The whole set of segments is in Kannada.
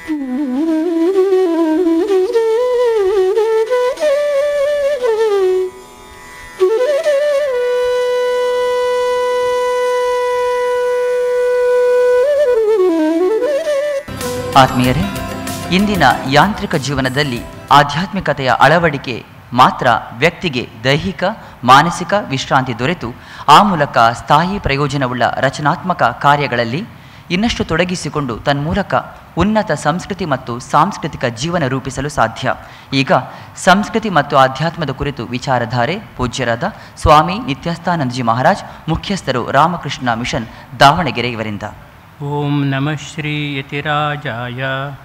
ಆತ್ಮೀಯರೇ ಇಂದಿನ ಯಾಂತ್ರಿಕ ಜೀವನದಲ್ಲಿ ಆಧ್ಯಾತ್ಮಿಕತೆಯ ಅಳವಡಿಕೆ ಮಾತ್ರ ವ್ಯಕ್ತಿಗೆ ದೈಹಿಕ ಮಾನಸಿಕ ವಿಶ್ರಾಂತಿ ದೊರೆತು ಆ ಮೂಲಕ ಸ್ಥಾಯಿ ಪ್ರಯೋಜನವುಳ್ಳ ರಚನಾತ್ಮಕ ಕಾರ್ಯಗಳಲ್ಲಿ ಇನ್ನಷ್ಟು ತೊಡಗಿಸಿಕೊಂಡು ತನ್ಮೂಲಕ ಉನ್ನತ ಸಂಸ್ಕೃತಿ ಮತ್ತು ಸಾಂಸ್ಕೃತಿಕ ಜೀವನ ರೂಪಿಸಲು ಸಾಧ್ಯ ಈಗ ಸಂಸ್ಕೃತಿ ಮತ್ತು ಆಧ್ಯಾತ್ಮದ ಕುರಿತು ವಿಚಾರಧಾರೆ ಪೂಜ್ಯರಾದ ಸ್ವಾಮಿ ನಿತ್ಯಸ್ಥಾನಂದಜಿ ಮಹಾರಾಜ್ ಮುಖ್ಯಸ್ಥರು ರಾಮಕೃಷ್ಣ ಮಿಷನ್ ದಾವಣಗೆರೆ ಇವರಿಂದ ॐ नमः श्रीयतिराजाय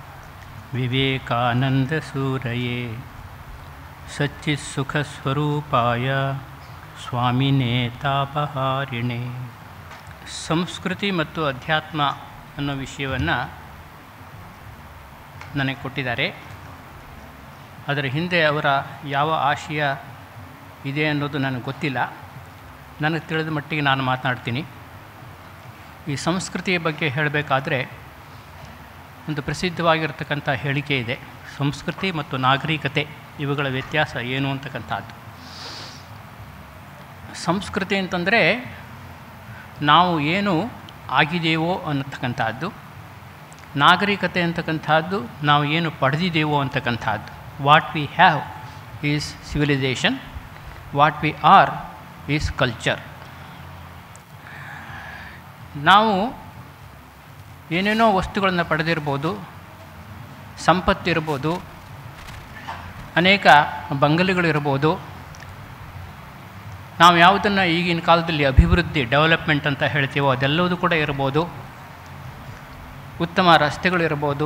विवेकानन्दसूरये सच्चित्सुखस्वरूपाय ಸ್ವಾಮಿನೇ ತಾಪಹಾರಿಣೆ ಸಂಸ್ಕೃತಿ ಮತ್ತು ಅಧ್ಯಾತ್ಮ ಅನ್ನೋ ವಿಷಯವನ್ನು ನನಗೆ ಕೊಟ್ಟಿದ್ದಾರೆ ಅದರ ಹಿಂದೆ ಅವರ ಯಾವ ಆಶಯ ಇದೆ ಅನ್ನೋದು ನನಗೆ ಗೊತ್ತಿಲ್ಲ ನನಗೆ ತಿಳಿದ ಮಟ್ಟಿಗೆ ನಾನು ಮಾತನಾಡ್ತೀನಿ ಈ ಸಂಸ್ಕೃತಿಯ ಬಗ್ಗೆ ಹೇಳಬೇಕಾದ್ರೆ ಒಂದು ಪ್ರಸಿದ್ಧವಾಗಿರ್ತಕ್ಕಂಥ ಹೇಳಿಕೆ ಇದೆ ಸಂಸ್ಕೃತಿ ಮತ್ತು ನಾಗರಿಕತೆ ಇವುಗಳ ವ್ಯತ್ಯಾಸ ಏನು ಅಂತಕ್ಕಂಥದ್ದು ಸಂಸ್ಕೃತಿ ಅಂತಂದರೆ ನಾವು ಏನು ಆಗಿದ್ದೇವೋ ಅನ್ನತಕ್ಕಂಥದ್ದು ನಾಗರಿಕತೆ ಅಂತಕ್ಕಂಥದ್ದು ನಾವು ಏನು ಪಡೆದಿದ್ದೇವೋ ಅಂತಕ್ಕಂಥದ್ದು what we have is civilization what we are is culture ನಾವು ಏನೇನೋ ವಸ್ತುಗಳನ್ನು ಪಡೆದಿರ್ಬೋದು ಸಂಪತ್ತಿರ್ಬೋದು ಅನೇಕ ಬಂಗಲೆಗಳಿರ್ಬೋದು ನಾವು ಯಾವುದನ್ನು ಈಗಿನ ಕಾಲದಲ್ಲಿ ಅಭಿವೃದ್ಧಿ ಡೆವಲಪ್ಮೆಂಟ್ ಅಂತ ಹೇಳ್ತೀವೋ ಅದೆಲ್ಲವೂ ಕೂಡ ಇರ್ಬೋದು ಉತ್ತಮ ರಸ್ತೆಗಳಿರ್ಬೋದು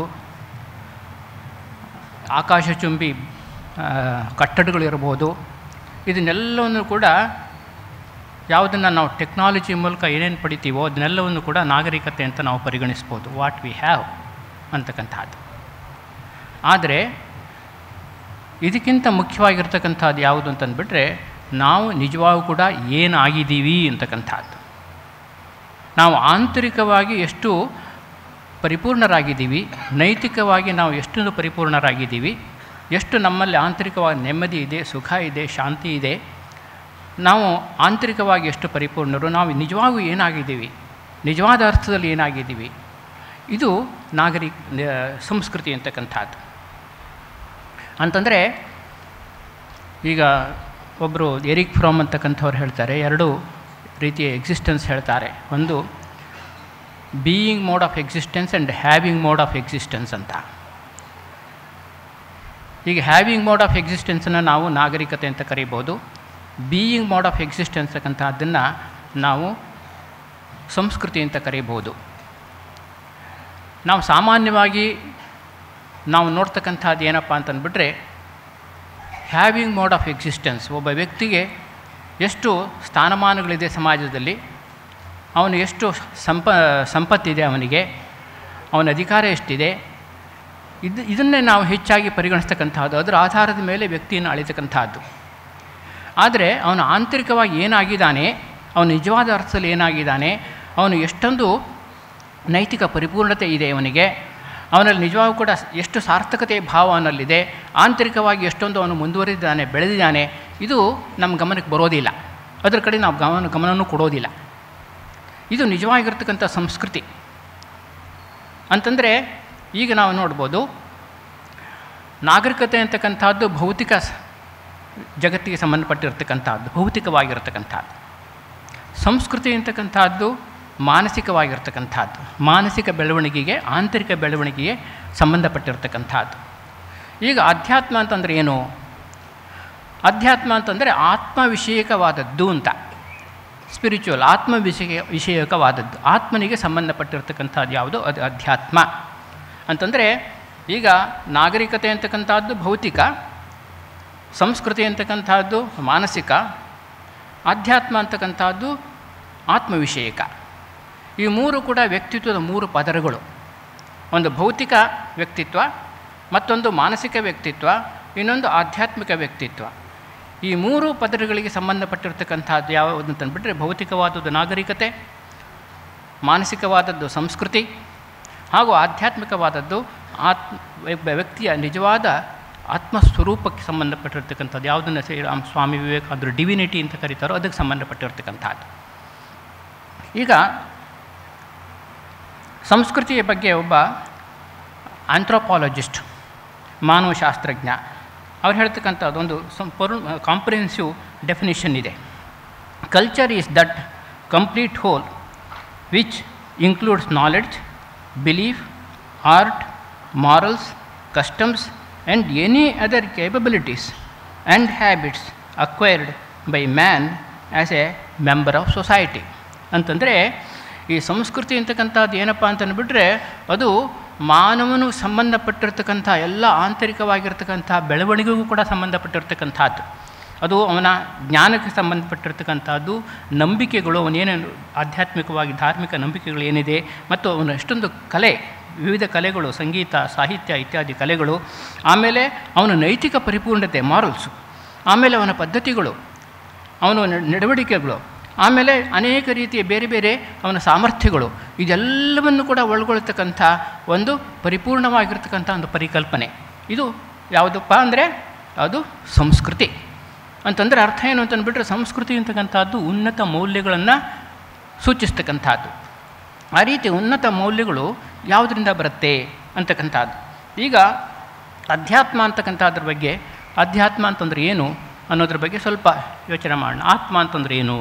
ಆಕಾಶಚುಂಬಿ ಆ, ಕಟ್ಟಡಗಳಿರ್ಬೋದು ಇದನ್ನೆಲ್ಲವನ್ನು ಕೂಡ ಯಾವುದನ್ನು ನಾವು ಟೆಕ್ನಾಲಜಿ ಮೂಲಕ ಏನೇನು ಪಡಿತೀವೋ ಅದನ್ನೆಲ್ಲವನ್ನು ಕೂಡ ನಾಗರಿಕತೆ ಅಂತ ನಾವು ಪರಿಗಣಿಸ್ಬೋದು ವಾಟ್ ವಿ ಹ್ಯಾವ್ ಅಂತಕ್ಕಂಥದ್ದು ಆದರೆ ಇದಕ್ಕಿಂತ ಮುಖ್ಯವಾಗಿರ್ತಕ್ಕಂಥದ್ದು ಯಾವುದು ಅಂತಂದ್ಬಿಟ್ರೆ ನಾವು ನಿಜವಾಗೂ ಕೂಡ ಏನಾಗಿದ್ದೀವಿ ಅಂತಕ್ಕಂಥದ್ದು ನಾವು ಆಂತರಿಕವಾಗಿ ಎಷ್ಟು ಪರಿಪೂರ್ಣರಾಗಿದ್ದೀವಿ ನೈತಿಕವಾಗಿ ನಾವು ಎಷ್ಟು ಪರಿಪೂರ್ಣರಾಗಿದ್ದೀವಿ ಎಷ್ಟು ನಮ್ಮಲ್ಲಿ ಆಂತರಿಕವಾಗಿ ನೆಮ್ಮದಿ ಇದೆ ಸುಖ ಇದೆ ಶಾಂತಿ ಇದೆ ನಾವು ಆಂತರಿಕವಾಗಿ ಎಷ್ಟು ಪರಿಪೂರ್ಣರು ನಾವು ನಿಜವಾಗೂ ಏನಾಗಿದ್ದೀವಿ ನಿಜವಾದ ಅರ್ಥದಲ್ಲಿ ಏನಾಗಿದ್ದೀವಿ ಇದು ನಾಗರಿಕ ಸಂಸ್ಕೃತಿ ಅಂತಕ್ಕಂಥದ್ದು ಅಂತಂದರೆ ಈಗ ಒಬ್ಬರು ಎರಿಕ್ ಫ್ರೋಮ್ ಅಂತಕ್ಕಂಥವ್ರು ಹೇಳ್ತಾರೆ ಎರಡು ರೀತಿಯ ಎಕ್ಸಿಸ್ಟೆನ್ಸ್ ಹೇಳ್ತಾರೆ ಒಂದು being mode of existence and having mode of existence ಅಂತ ಈಗ ಹ್ಯಾವಿಂಗ್ ಮೋಡ್ ಆಫ್ ಎಕ್ಸಿಸ್ಟೆನ್ಸನ್ನು ನಾವು ನಾಗರಿಕತೆ ಅಂತ ಕರಿಬೋದು ಬೀಯಿಂಗ್ ಮೋಡ್ ಆಫ್ ಎಕ್ಸಿಸ್ಟೆನ್ಸ್ ಅಂತಕ್ಕಂಥದ್ದನ್ನು ನಾವು ಸಂಸ್ಕೃತಿ ಅಂತ ಕರೀಬೋದು ನಾವು ಸಾಮಾನ್ಯವಾಗಿ ನಾವು ನೋಡ್ತಕ್ಕಂಥದ್ದು ಏನಪ್ಪ ಅಂತಂದ್ಬಿಟ್ರೆ ಹ್ಯಾವಿಂಗ್ ಮೋಡ್ ಆಫ್ ಎಕ್ಸಿಸ್ಟೆನ್ಸ್ ಒಬ್ಬ ವ್ಯಕ್ತಿಗೆ ಎಷ್ಟು ಸ್ಥಾನಮಾನಗಳಿದೆ ಸಮಾಜದಲ್ಲಿ ಅವನು ಎಷ್ಟು ಸಂಪ ಸಂಪತ್ತಿದೆ ಅವನಿಗೆ ಅವನ ಅಧಿಕಾರ ಎಷ್ಟಿದೆ ಇದು ಇದನ್ನೇ ನಾವು ಹೆಚ್ಚಾಗಿ ಪರಿಗಣಿಸ್ತಕ್ಕಂಥದ್ದು ಅದರ ಆಧಾರದ ಮೇಲೆ ವ್ಯಕ್ತಿಯನ್ನು ಅಳಿತಕ್ಕಂಥದ್ದು ಆದರೆ ಅವನು ಆಂತರಿಕವಾಗಿ ಏನಾಗಿದ್ದಾನೆ ಅವನು ನಿಜವಾದ ಅರ್ಥದಲ್ಲಿ ಏನಾಗಿದ್ದಾನೆ ಅವನು ಎಷ್ಟೊಂದು ನೈತಿಕ ಪರಿಪೂರ್ಣತೆ ಇದೆ ಅವನಿಗೆ ಅವನಲ್ಲಿ ನಿಜವಾಗೂ ಕೂಡ ಎಷ್ಟು ಸಾರ್ಥಕತೆ ಭಾವ ಅವನಲ್ಲಿದೆ ಆಂತರಿಕವಾಗಿ ಎಷ್ಟೊಂದು ಅವನು ಮುಂದುವರಿದಿದ್ದಾನೆ ಬೆಳೆದಿದ್ದಾನೆ ಇದು ನಮ್ಮ ಗಮನಕ್ಕೆ ಬರೋದಿಲ್ಲ ಅದರ ಕಡೆ ನಾವು ಗಮನ ಗಮನವೂ ಕೊಡೋದಿಲ್ಲ ಇದು ನಿಜವಾಗಿರ್ತಕ್ಕಂಥ ಸಂಸ್ಕೃತಿ ಅಂತಂದರೆ ಈಗ ನಾವು ನೋಡ್ಬೋದು ನಾಗರಿಕತೆ ಅಂತಕ್ಕಂಥದ್ದು ಭೌತಿಕ ಸ- ಜಗತ್ತಿಗೆ ಸಂಬಂಧಪಟ್ಟಿರ್ತಕ್ಕಂಥದ್ದು ಭೌತಿಕವಾಗಿರ್ತಕ್ಕಂಥದ್ದು ಸಂಸ್ಕೃತಿ ಅಂತಕ್ಕಂಥದ್ದು ಮಾನಸಿಕವಾಗಿರ್ತಕ್ಕಂಥದ್ದು ಮಾನಸಿಕ ಬೆಳವಣಿಗೆಗೆ ಆಂತರಿಕ ಬೆಳವಣಿಗೆಗೆ ಸಂಬಂಧಪಟ್ಟಿರ್ತಕ್ಕಂಥದ್ದು ಈಗ ಅಧ್ಯಾತ್ಮ ಅಂತಂದರೆ ಏನು ಅಧ್ಯಾತ್ಮ ಅಂತಂದರೆ ಆತ್ಮ ವಿಷಯಕವಾದದ್ದು ಅಂತ ಸ್ಪಿರಿಚುವಲ್ ಆತ್ಮ ವಿಷಯ ವಿಷಯಕವಾದದ್ದು ಆತ್ಮನಿಗೆ ಸಂಬಂಧಪಟ್ಟಿರ್ತಕ್ಕಂಥದ್ದು ಯಾವುದು ಅದು ಅಧ್ಯಾತ್ಮ ಅಂತಂದರೆ ಈಗ ನಾಗರಿಕತೆ ಅಂತಕ್ಕಂಥದ್ದು ಭೌತಿಕ ಸಂಸ್ಕೃತಿ ಅಂತಕ್ಕಂಥದ್ದು ಮಾನಸಿಕ ಆಧ್ಯಾತ್ಮ ಅಂತಕ್ಕಂಥದ್ದು ಆತ್ಮವಿಷಯಕ ಈ ಮೂರು ಕೂಡ ವ್ಯಕ್ತಿತ್ವದ ಮೂರು ಪದರಗಳು ಒಂದು ಭೌತಿಕ ವ್ಯಕ್ತಿತ್ವ ಮತ್ತೊಂದು ಮಾನಸಿಕ ವ್ಯಕ್ತಿತ್ವ ಇನ್ನೊಂದು ಆಧ್ಯಾತ್ಮಿಕ ವ್ಯಕ್ತಿತ್ವ ಈ ಮೂರು ಪದರಗಳಿಗೆ ಸಂಬಂಧಪಟ್ಟಿರ್ತಕ್ಕಂಥದ್ದು ಯಾವುದು ಅಂತಂದ್ಬಿಟ್ರೆ ಭೌತಿಕವಾದದ್ದು ನಾಗರಿಕತೆ ಮಾನಸಿಕವಾದದ್ದು ಸಂಸ್ಕೃತಿ ಹಾಗೂ ಆಧ್ಯಾತ್ಮಿಕವಾದದ್ದು ಆತ್ಮ ಒಬ್ಬ ವ್ಯಕ್ತಿಯ ನಿಜವಾದ ಆತ್ಮಸ್ವರೂಪಕ್ಕೆ ಸಂಬಂಧಪಟ್ಟಿರ್ತಕ್ಕಂಥದ್ದು ಯಾವುದನ್ನು ಶ್ರೀರಾಮ್ ಸ್ವಾಮಿ ವಿವೇಕಾನಂದರು ಡಿವಿನಿಟಿ ಅಂತ ಕರೀತಾರೋ ಅದಕ್ಕೆ ಸಂಬಂಧಪಟ್ಟಿರ್ತಕ್ಕಂಥದ್ದು ಈಗ ಸಂಸ್ಕೃತಿಯ ಬಗ್ಗೆ ಒಬ್ಬ ಆಂಥ್ರೋಪಾಲಜಿಸ್ಟ್ ಮಾನವಶಾಸ್ತ್ರಜ್ಞ ಅವ್ರು ಹೇಳ್ತಕ್ಕಂಥದ್ದೊಂದು ಸಂಪೂರ್ಣ ಕಾಂಪ್ರಿಹೆನ್ಸಿವ್ ಡೆಫಿನಿಷನ್ ಇದೆ culture is that complete whole which includes knowledge belief art morals customs and any other capabilities and habits acquired by man as a member of society ಅಂತಂದರೆ ಈ ಸಂಸ್ಕೃತಿ ಅಂತಕ್ಕಂಥದ್ದು ಏನಪ್ಪ ಅಂತಂದುಬಿಟ್ರೆ ಅದು ಮಾನವನು ಸಂಬಂಧಪಟ್ಟಿರ್ತಕ್ಕಂಥ ಎಲ್ಲ ಆಂತರಿಕವಾಗಿರ್ತಕ್ಕಂಥ ಬೆಳವಣಿಗೆಗೂ ಕೂಡ ಸಂಬಂಧಪಟ್ಟಿರ್ತಕ್ಕಂಥದ್ದು ಅದು ಅವನ ಜ್ಞಾನಕ್ಕೆ ಸಂಬಂಧಪಟ್ಟಿರ್ತಕ್ಕಂಥದ್ದು ನಂಬಿಕೆಗಳು ಅವನೇನೇನು ಆಧ್ಯಾತ್ಮಿಕವಾಗಿ ಧಾರ್ಮಿಕ ನಂಬಿಕೆಗಳು ಏನಿದೆ ಮತ್ತು ಅವನ ಎಷ್ಟೊಂದು ಕಲೆ ವಿವಿಧ ಕಲೆಗಳು ಸಂಗೀತ ಸಾಹಿತ್ಯ ಇತ್ಯಾದಿ ಕಲೆಗಳು ಆಮೇಲೆ ಅವನ ನೈತಿಕ ಪರಿಪೂರ್ಣತೆ ಮಾರಲ್ಸು ಆಮೇಲೆ ಅವನ ಪದ್ಧತಿಗಳು ಅವನ ನ- ನಡವಳಿಕೆಗಳು ಆಮೇಲೆ ಅನೇಕ ರೀತಿಯ ಬೇರೆ ಬೇರೆ ಅವನ ಸಾಮರ್ಥ್ಯಗಳು ಇದೆಲ್ಲವನ್ನು ಕೂಡ ಒಳಗೊಳ್ತಕ್ಕಂಥ ಒಂದು ಪರಿಪೂರ್ಣವಾಗಿರ್ತಕ್ಕಂಥ ಒಂದು ಪರಿಕಲ್ಪನೆ ಇದು ಯಾವುದಪ್ಪ ಅಂದರೆ ಅದು ಸಂಸ್ಕೃತಿ ಅಂತಂದರೆ ಅರ್ಥ ಏನು ಅಂತಂದ್ಬಿಟ್ರೆ ಸಂಸ್ಕೃತಿ ಅಂತಕ್ಕಂಥದ್ದು ಉನ್ನತ ಮೌಲ್ಯಗಳನ್ನು ಸೂಚಿಸ್ತಕ್ಕಂಥದ್ದು ಆ ರೀತಿ ಉನ್ನತ ಮೌಲ್ಯಗಳು ಯಾವುದರಿಂದ ಬರುತ್ತೆ ಅಂತಕ್ಕಂಥದ್ದು ಈಗ ಅಧ್ಯಾತ್ಮ ಅಂತಕ್ಕಂಥದ್ರ ಬಗ್ಗೆ ಅಧ್ಯಾತ್ಮ ಅಂತಂದ್ರೆ ಏನು ಅನ್ನೋದ್ರ ಬಗ್ಗೆ ಸ್ವಲ್ಪ ಯೋಚನೆ ಮಾಡೋಣ ಆತ್ಮ ಅಂತಂದ್ರೆ ಏನು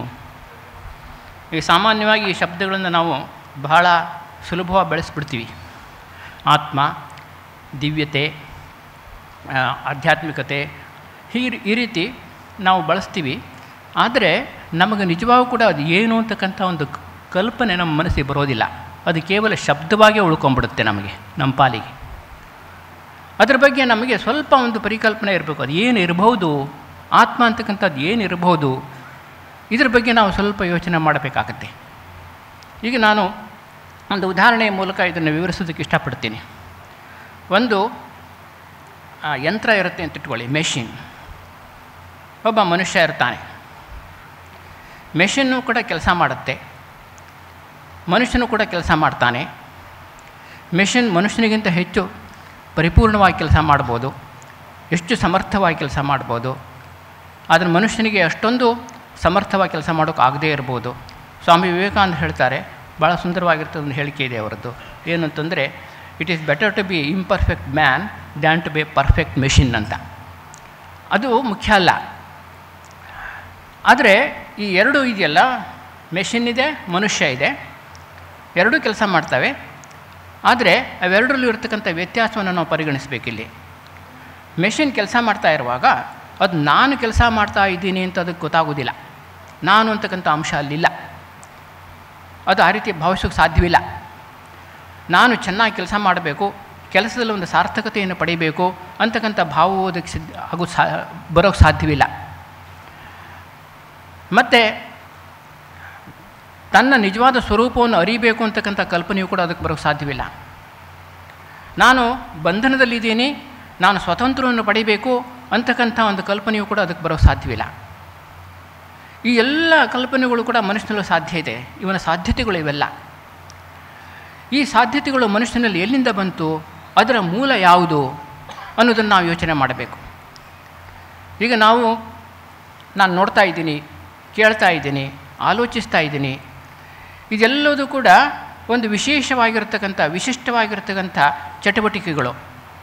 ಈ ಸಾಮಾನ್ಯವಾಗಿ ಈ ಶಬ್ದಗಳನ್ನು ನಾವು ಬಹಳ ಸುಲಭವಾಗಿ ಬೆಳೆಸ್ಬಿಡ್ತೀವಿ ಆತ್ಮ ದಿವ್ಯತೆ ಆ, ಆಧ್ಯಾತ್ಮಿಕತೆ ಈ ರೀ- ಈ ರೀತಿ ನಾವು ಬಳಸ್ತೀವಿ ಆದರೆ ನಮಗೆ ನಿಜವಾಗೂ ಕೂಡ ಅದು ಏನು ಅಂತಕ್ಕಂಥ ಒಂದು ಕ- ಕಲ್ಪನೆ ನಮ್ಮ ಮನಸ್ಸಿಗೆ ಬರೋದಿಲ್ಲ ಅದು ಕೇವಲ ಶಬ್ದವಾಗೇ ಉಳ್ಕೊಂಡ್ಬಿಡುತ್ತೆ ನಮಗೆ ನಮ್ಮ ಪಾಲಿಗೆ ಅದರ ಬಗ್ಗೆ ನಮಗೆ ಸ್ವಲ್ಪ ಒಂದು ಪರಿಕಲ್ಪನೆ ಇರಬೇಕು ಅದು ಏನು ಇರಬಹುದು ಆತ್ಮ ಅಂತಕ್ಕಂಥದ್ದು ಏನು ಇರಬಹುದು ಇದ್ರ ಬಗ್ಗೆ ನಾವು ಸ್ವಲ್ಪ ಯೋಚನೆ ಮಾಡಬೇಕಾಗತ್ತೆ ಈಗ ನಾನು ಒಂದು ಉದಾಹರಣೆಯ ಮೂಲಕ ಇದನ್ನು ವಿವರಿಸೋದಕ್ಕೆ ಇಷ್ಟಪಡ್ತೀನಿ ಒಂದು ಆ, ಯಂತ್ರ ಇರುತ್ತೆ ಅಂತ ಇಟ್ಕೊಳ್ಳಿ ಮೆಷಿನ್ ಒಬ್ಬ ಮನುಷ್ಯ ಇರ್ತಾನೆ ಮೆಷಿನ್ನು ಕೂಡ ಕೆಲಸ ಮಾಡುತ್ತೆ ಮನುಷ್ಯನು ಕೂಡ ಕೆಲಸ ಮಾಡ್ತಾನೆ ಮೆಷಿನ್ ಮನುಷ್ಯನಿಗಿಂತ ಹೆಚ್ಚು ಪರಿಪೂರ್ಣವಾಗಿ ಕೆಲಸ ಮಾಡ್ಬೋದು ಎಷ್ಟು ಸಮರ್ಥವಾಗಿ ಕೆಲಸ ಮಾಡ್ಬೋದು ಆದರೆ ಮನುಷ್ಯನಿಗೆ ಅಷ್ಟೊಂದು ಸಮರ್ಥವಾಗಿ ಕೆಲಸ ಮಾಡೋಕೆ ಆಗದೇ ಇರ್ಬೋದು ಸ್ವಾಮಿ ವಿವೇಕಾನಂದ ಹೇಳ್ತಾರೆ ಭಾಳ ಸುಂದರವಾಗಿರ್ತದೆ ಒಂದು ಹೇಳಿಕೆ ಇದೆ ಅವರದ್ದು ಏನು ಅಂತಂದರೆ it is better to be imperfect man than to be perfect machine ಅಂತ ಅದು ಮುಖ್ಯ ಅಲ್ಲ ಆದರೆ ಈ ಎರಡು ಇದೆಯಲ್ಲ ಮೆಷಿನ್ ಇದೆ ಮನುಷ್ಯ ಇದೆ ಎರಡೂ ಕೆಲಸ ಮಾಡ್ತವೆ ಆದರೆ ಅವೆರಡರಲ್ಲೂ ಇರ್ತಕ್ಕಂಥ ವ್ಯತ್ಯಾಸವನ್ನು ನಾವು ಪರಿಗಣಿಸಬೇಕಿಲ್ಲಿ ಮೆಷಿನ್ ಕೆಲಸ ಮಾಡ್ತಾ ಇರುವಾಗ ಅದು ನಾನು ಕೆಲಸ ಮಾಡ್ತಾ ಇದ್ದೀನಿ ಅಂತ ಅದಕ್ಕೆ ಗೊತ್ತಾಗೋದಿಲ್ಲ ನಾನು ಅಂತಕ್ಕಂಥ ಅಂಶ ಅಲ್ಲಿಲ್ಲ ಅದು ಆ ರೀತಿ ಭಾವಿಸೋಕ್ಕೆ ಸಾಧ್ಯವಿಲ್ಲ ನಾನು ಚೆನ್ನಾಗಿ ಕೆಲಸ ಮಾಡಬೇಕು ಕೆಲಸದಲ್ಲಿ ಒಂದು ಸಾರ್ಥಕತೆಯನ್ನು ಪಡಿಬೇಕು ಅಂತಕ್ಕಂಥ ಭಾವವು ಅದಕ್ಕೆ ಸಿದ್ಧ ಆಗೋ ಸಾ ಬರೋಕ್ಕೆ ಸಾಧ್ಯವಿಲ್ಲ ಮತ್ತು ತನ್ನ ನಿಜವಾದ ಸ್ವರೂಪವನ್ನು ಅರಿಬೇಕು ಅಂತಕ್ಕಂಥ ಕಲ್ಪನೆಯೂ ಕೂಡ ಅದಕ್ಕೆ ಬರೋಕ್ಕೆ ಸಾಧ್ಯವಿಲ್ಲ ನಾನು ಬಂಧನದಲ್ಲಿದ್ದೀನಿ ನಾನು ಸ್ವತಂತ್ರವನ್ನು ಪಡಿಬೇಕು ಅಂತಕ್ಕಂಥ ಒಂದು ಕಲ್ಪನೆಯೂ ಕೂಡ ಅದಕ್ಕೆ ಬರೋಕ್ಕೆ ಸಾಧ್ಯವಿಲ್ಲ ಈ ಎಲ್ಲ ಕಲ್ಪನೆಗಳು ಕೂಡ ಮನುಷ್ಯನಲ್ಲಿ ಸಾಧ್ಯ ಇದೆ ಇವನ ಸಾಧ್ಯತೆಗಳು ಇವೆಲ್ಲ ಈ ಸಾಧ್ಯತೆಗಳು ಮನುಷ್ಯನಲ್ಲಿ ಎಲ್ಲಿಂದ ಬಂತು ಅದರ ಮೂಲ ಯಾವುದು ಅನ್ನೋದನ್ನು ನಾವು ಯೋಚನೆ ಮಾಡಬೇಕು ಈಗ ನಾವು ನಾನು ನೋಡ್ತಾ ಇದ್ದೀನಿ ಕೇಳ್ತಾ ಇದ್ದೀನಿ ಆಲೋಚಿಸ್ತಾ ಇದ್ದೀನಿ ಇದೆಲ್ಲದೂ ಕೂಡ ಒಂದು ವಿಶೇಷವಾಗಿರ್ತಕ್ಕಂಥ ವಿಶಿಷ್ಟವಾಗಿರ್ತಕ್ಕಂಥ ಚಟುವಟಿಕೆಗಳು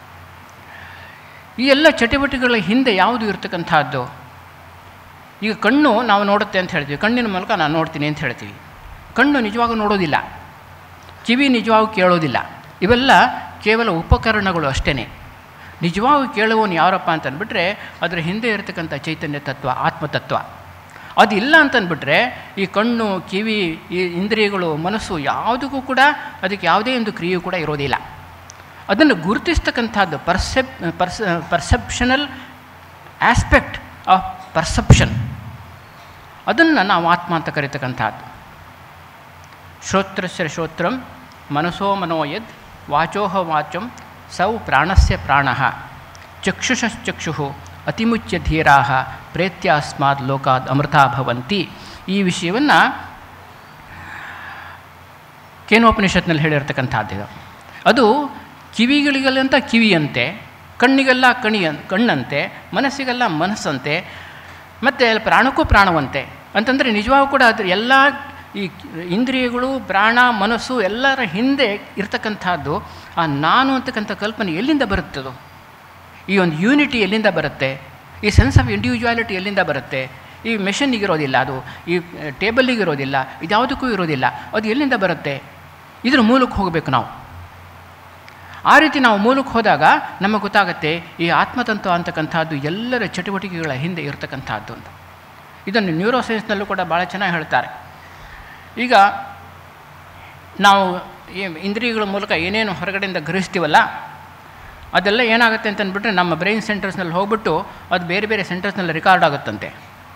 ಈ ಎಲ್ಲ ಚಟುವಟಿಕೆಗಳ ಹಿಂದೆ ಯಾವುದು ಇರ್ತಕ್ಕಂಥದ್ದು ಈಗ ಕಣ್ಣು ನಾವು ನೋಡುತ್ತೆ ಅಂತ ಹೇಳ್ತೀವಿ ಕಣ್ಣಿನ ಮೂಲಕ ನಾನು ನೋಡ್ತೀನಿ ಅಂತ ಹೇಳ್ತೀವಿ ಕಣ್ಣು ನಿಜವಾಗೂ ನೋಡೋದಿಲ್ಲ ಕಿವಿ ನಿಜವಾಗೂ ಕೇಳೋದಿಲ್ಲ ಇವೆಲ್ಲ ಕೇವಲ ಉಪಕರಣಗಳು ಅಷ್ಟೇ ನಿಜವಾಗೂ ಕೇಳುವವನು ಯಾರಪ್ಪ ಅಂತಂದ್ಬಿಟ್ರೆ ಅದರ ಹಿಂದೆ ಇರತಕ್ಕಂಥ ಚೈತನ್ಯ ತತ್ವ ಆತ್ಮತತ್ವ ಅದಿಲ್ಲ ಅಂತಂದ್ಬಿಟ್ರೆ ಈ ಕಣ್ಣು ಕಿವಿ ಈ ಇಂದ್ರಿಯಗಳು ಮನಸ್ಸು ಯಾವುದಕ್ಕೂ ಕೂಡ ಅದಕ್ಕೆ ಯಾವುದೇ ಒಂದು ಕ್ರಿಯೆ ಕೂಡ ಇರೋದಿಲ್ಲ ಅದನ್ನು ಗುರುತಿಸ್ತಕ್ಕಂಥದ್ದು percep pers perceptional aspect of perception ಅದನ್ನು ನಾವು ಆತ್ಮ ಅಂತ ಕರಿತಕ್ಕಂಥದ್ದು ಶ್ರೋತ್ರಸ್ಯ ಶ್ರೋತ್ರಂ ಮನಸೋ ಮನೋಯದ್ ವಾಚೋಹ ವಾಚಂ ಸೌ ಪ್ರಾಣಸ್ಯ ಪ್ರಾಣ ಚಕ್ಷುಷಶ್ಚಕ್ಷು ಅತಿಮುಚ್ಯ ಧೀರಾ ಪ್ರೇತ್ಯಾಸ್ಮಾದ್ ಲೋಕಾದ್ ಅಮೃತಾ ಭವಂತಿ ಈ ವಿಷಯವನ್ನು ಕೇನೋಪನಿಷತ್ನಲ್ಲಿ ಹೇಳಿರ್ತಕ್ಕಂಥದ್ದು ಇದು ಅದು ಕಿವಿಗಳಿಗೆಲ್ಲಂತ ಕಿವಿಯಂತೆ ಕಣ್ಣಿಗೆಲ್ಲ ಕಣಿಯ ಕಣ್ಣಂತೆ ಮನಸ್ಸಿಗೆಲ್ಲ ಮನಸ್ಸಂತೆ ಮತ್ತು ಪ್ರಾಣಕ್ಕೂ ಪ್ರಾಣವಂತೆ ಅಂತಂದರೆ ನಿಜವಾಗೂ ಕೂಡ ಅದ್ರ ಎಲ್ಲ ಈ ಇಂದ್ರಿಯಗಳು ಪ್ರಾಣ ಮನಸ್ಸು ಎಲ್ಲರ ಹಿಂದೆ ಇರ್ತಕ್ಕಂಥದ್ದು ಆ ನಾನು ಅಂತಕ್ಕಂಥ ಕಲ್ಪನೆ ಎಲ್ಲಿಂದ ಬರುತ್ತದೋ ಈ ಒಂದು ಯೂನಿಟಿ ಎಲ್ಲಿಂದ ಬರುತ್ತೆ ಈ ಸೆನ್ಸ್ ಆಫ್ ಇಂಡಿವಿಜುವಾಲಿಟಿ ಎಲ್ಲಿಂದ ಬರುತ್ತೆ ಈ ಮೆಷಿನ್ನಿಗೆ ಇರೋದಿಲ್ಲ ಅದು ಈ ಟೇಬಲ್ಲಿಗೆ ಇರೋದಿಲ್ಲ ಇದ್ಯಾವುದಕ್ಕೂ ಇರೋದಿಲ್ಲ ಅದು ಎಲ್ಲಿಂದ ಬರುತ್ತೆ ಇದ್ರ ಮೂಲಕ್ಕೆ ಹೋಗಬೇಕು ನಾವು ಆ ರೀತಿ ನಾವು ಮೂಲಕ್ಕೆ ಹೋದಾಗ ನಮಗೆ ಗೊತ್ತಾಗುತ್ತೆ ಈ ಆತ್ಮತಂತ್ರ ಅಂತಕ್ಕಂಥದ್ದು ಎಲ್ಲರ ಚಟುವಟಿಕೆಗಳ ಹಿಂದೆ ಇರತಕ್ಕಂಥದ್ದು ಅಂತ ಇದನ್ನು ನ್ಯೂರೋ ಸೈನ್ಸ್ನಲ್ಲೂ ಕೂಡ ಭಾಳ ಚೆನ್ನಾಗಿ ಹೇಳ್ತಾರೆ ಈಗ ನಾವು ಈ ಇಂದ್ರಿಯಗಳ ಮೂಲಕ ಏನೇನು ಹೊರಗಡೆಯಿಂದ ಗ್ರಹಿಸ್ತೀವಲ್ಲ ಅದೆಲ್ಲ ಏನಾಗುತ್ತೆ ಅಂತ ಅಂದ್ಬಿಟ್ರೆ ನಮ್ಮ ಬ್ರೈನ್ ಸೆಂಟರ್ಸ್ನಲ್ಲಿ ಹೋಗ್ಬಿಟ್ಟು ಅದು ಬೇರೆ ಬೇರೆ ಸೆಂಟರ್ಸ್ನಲ್ಲಿ ರೆಕಾರ್ಡ್ ಆಗುತ್ತಂತೆ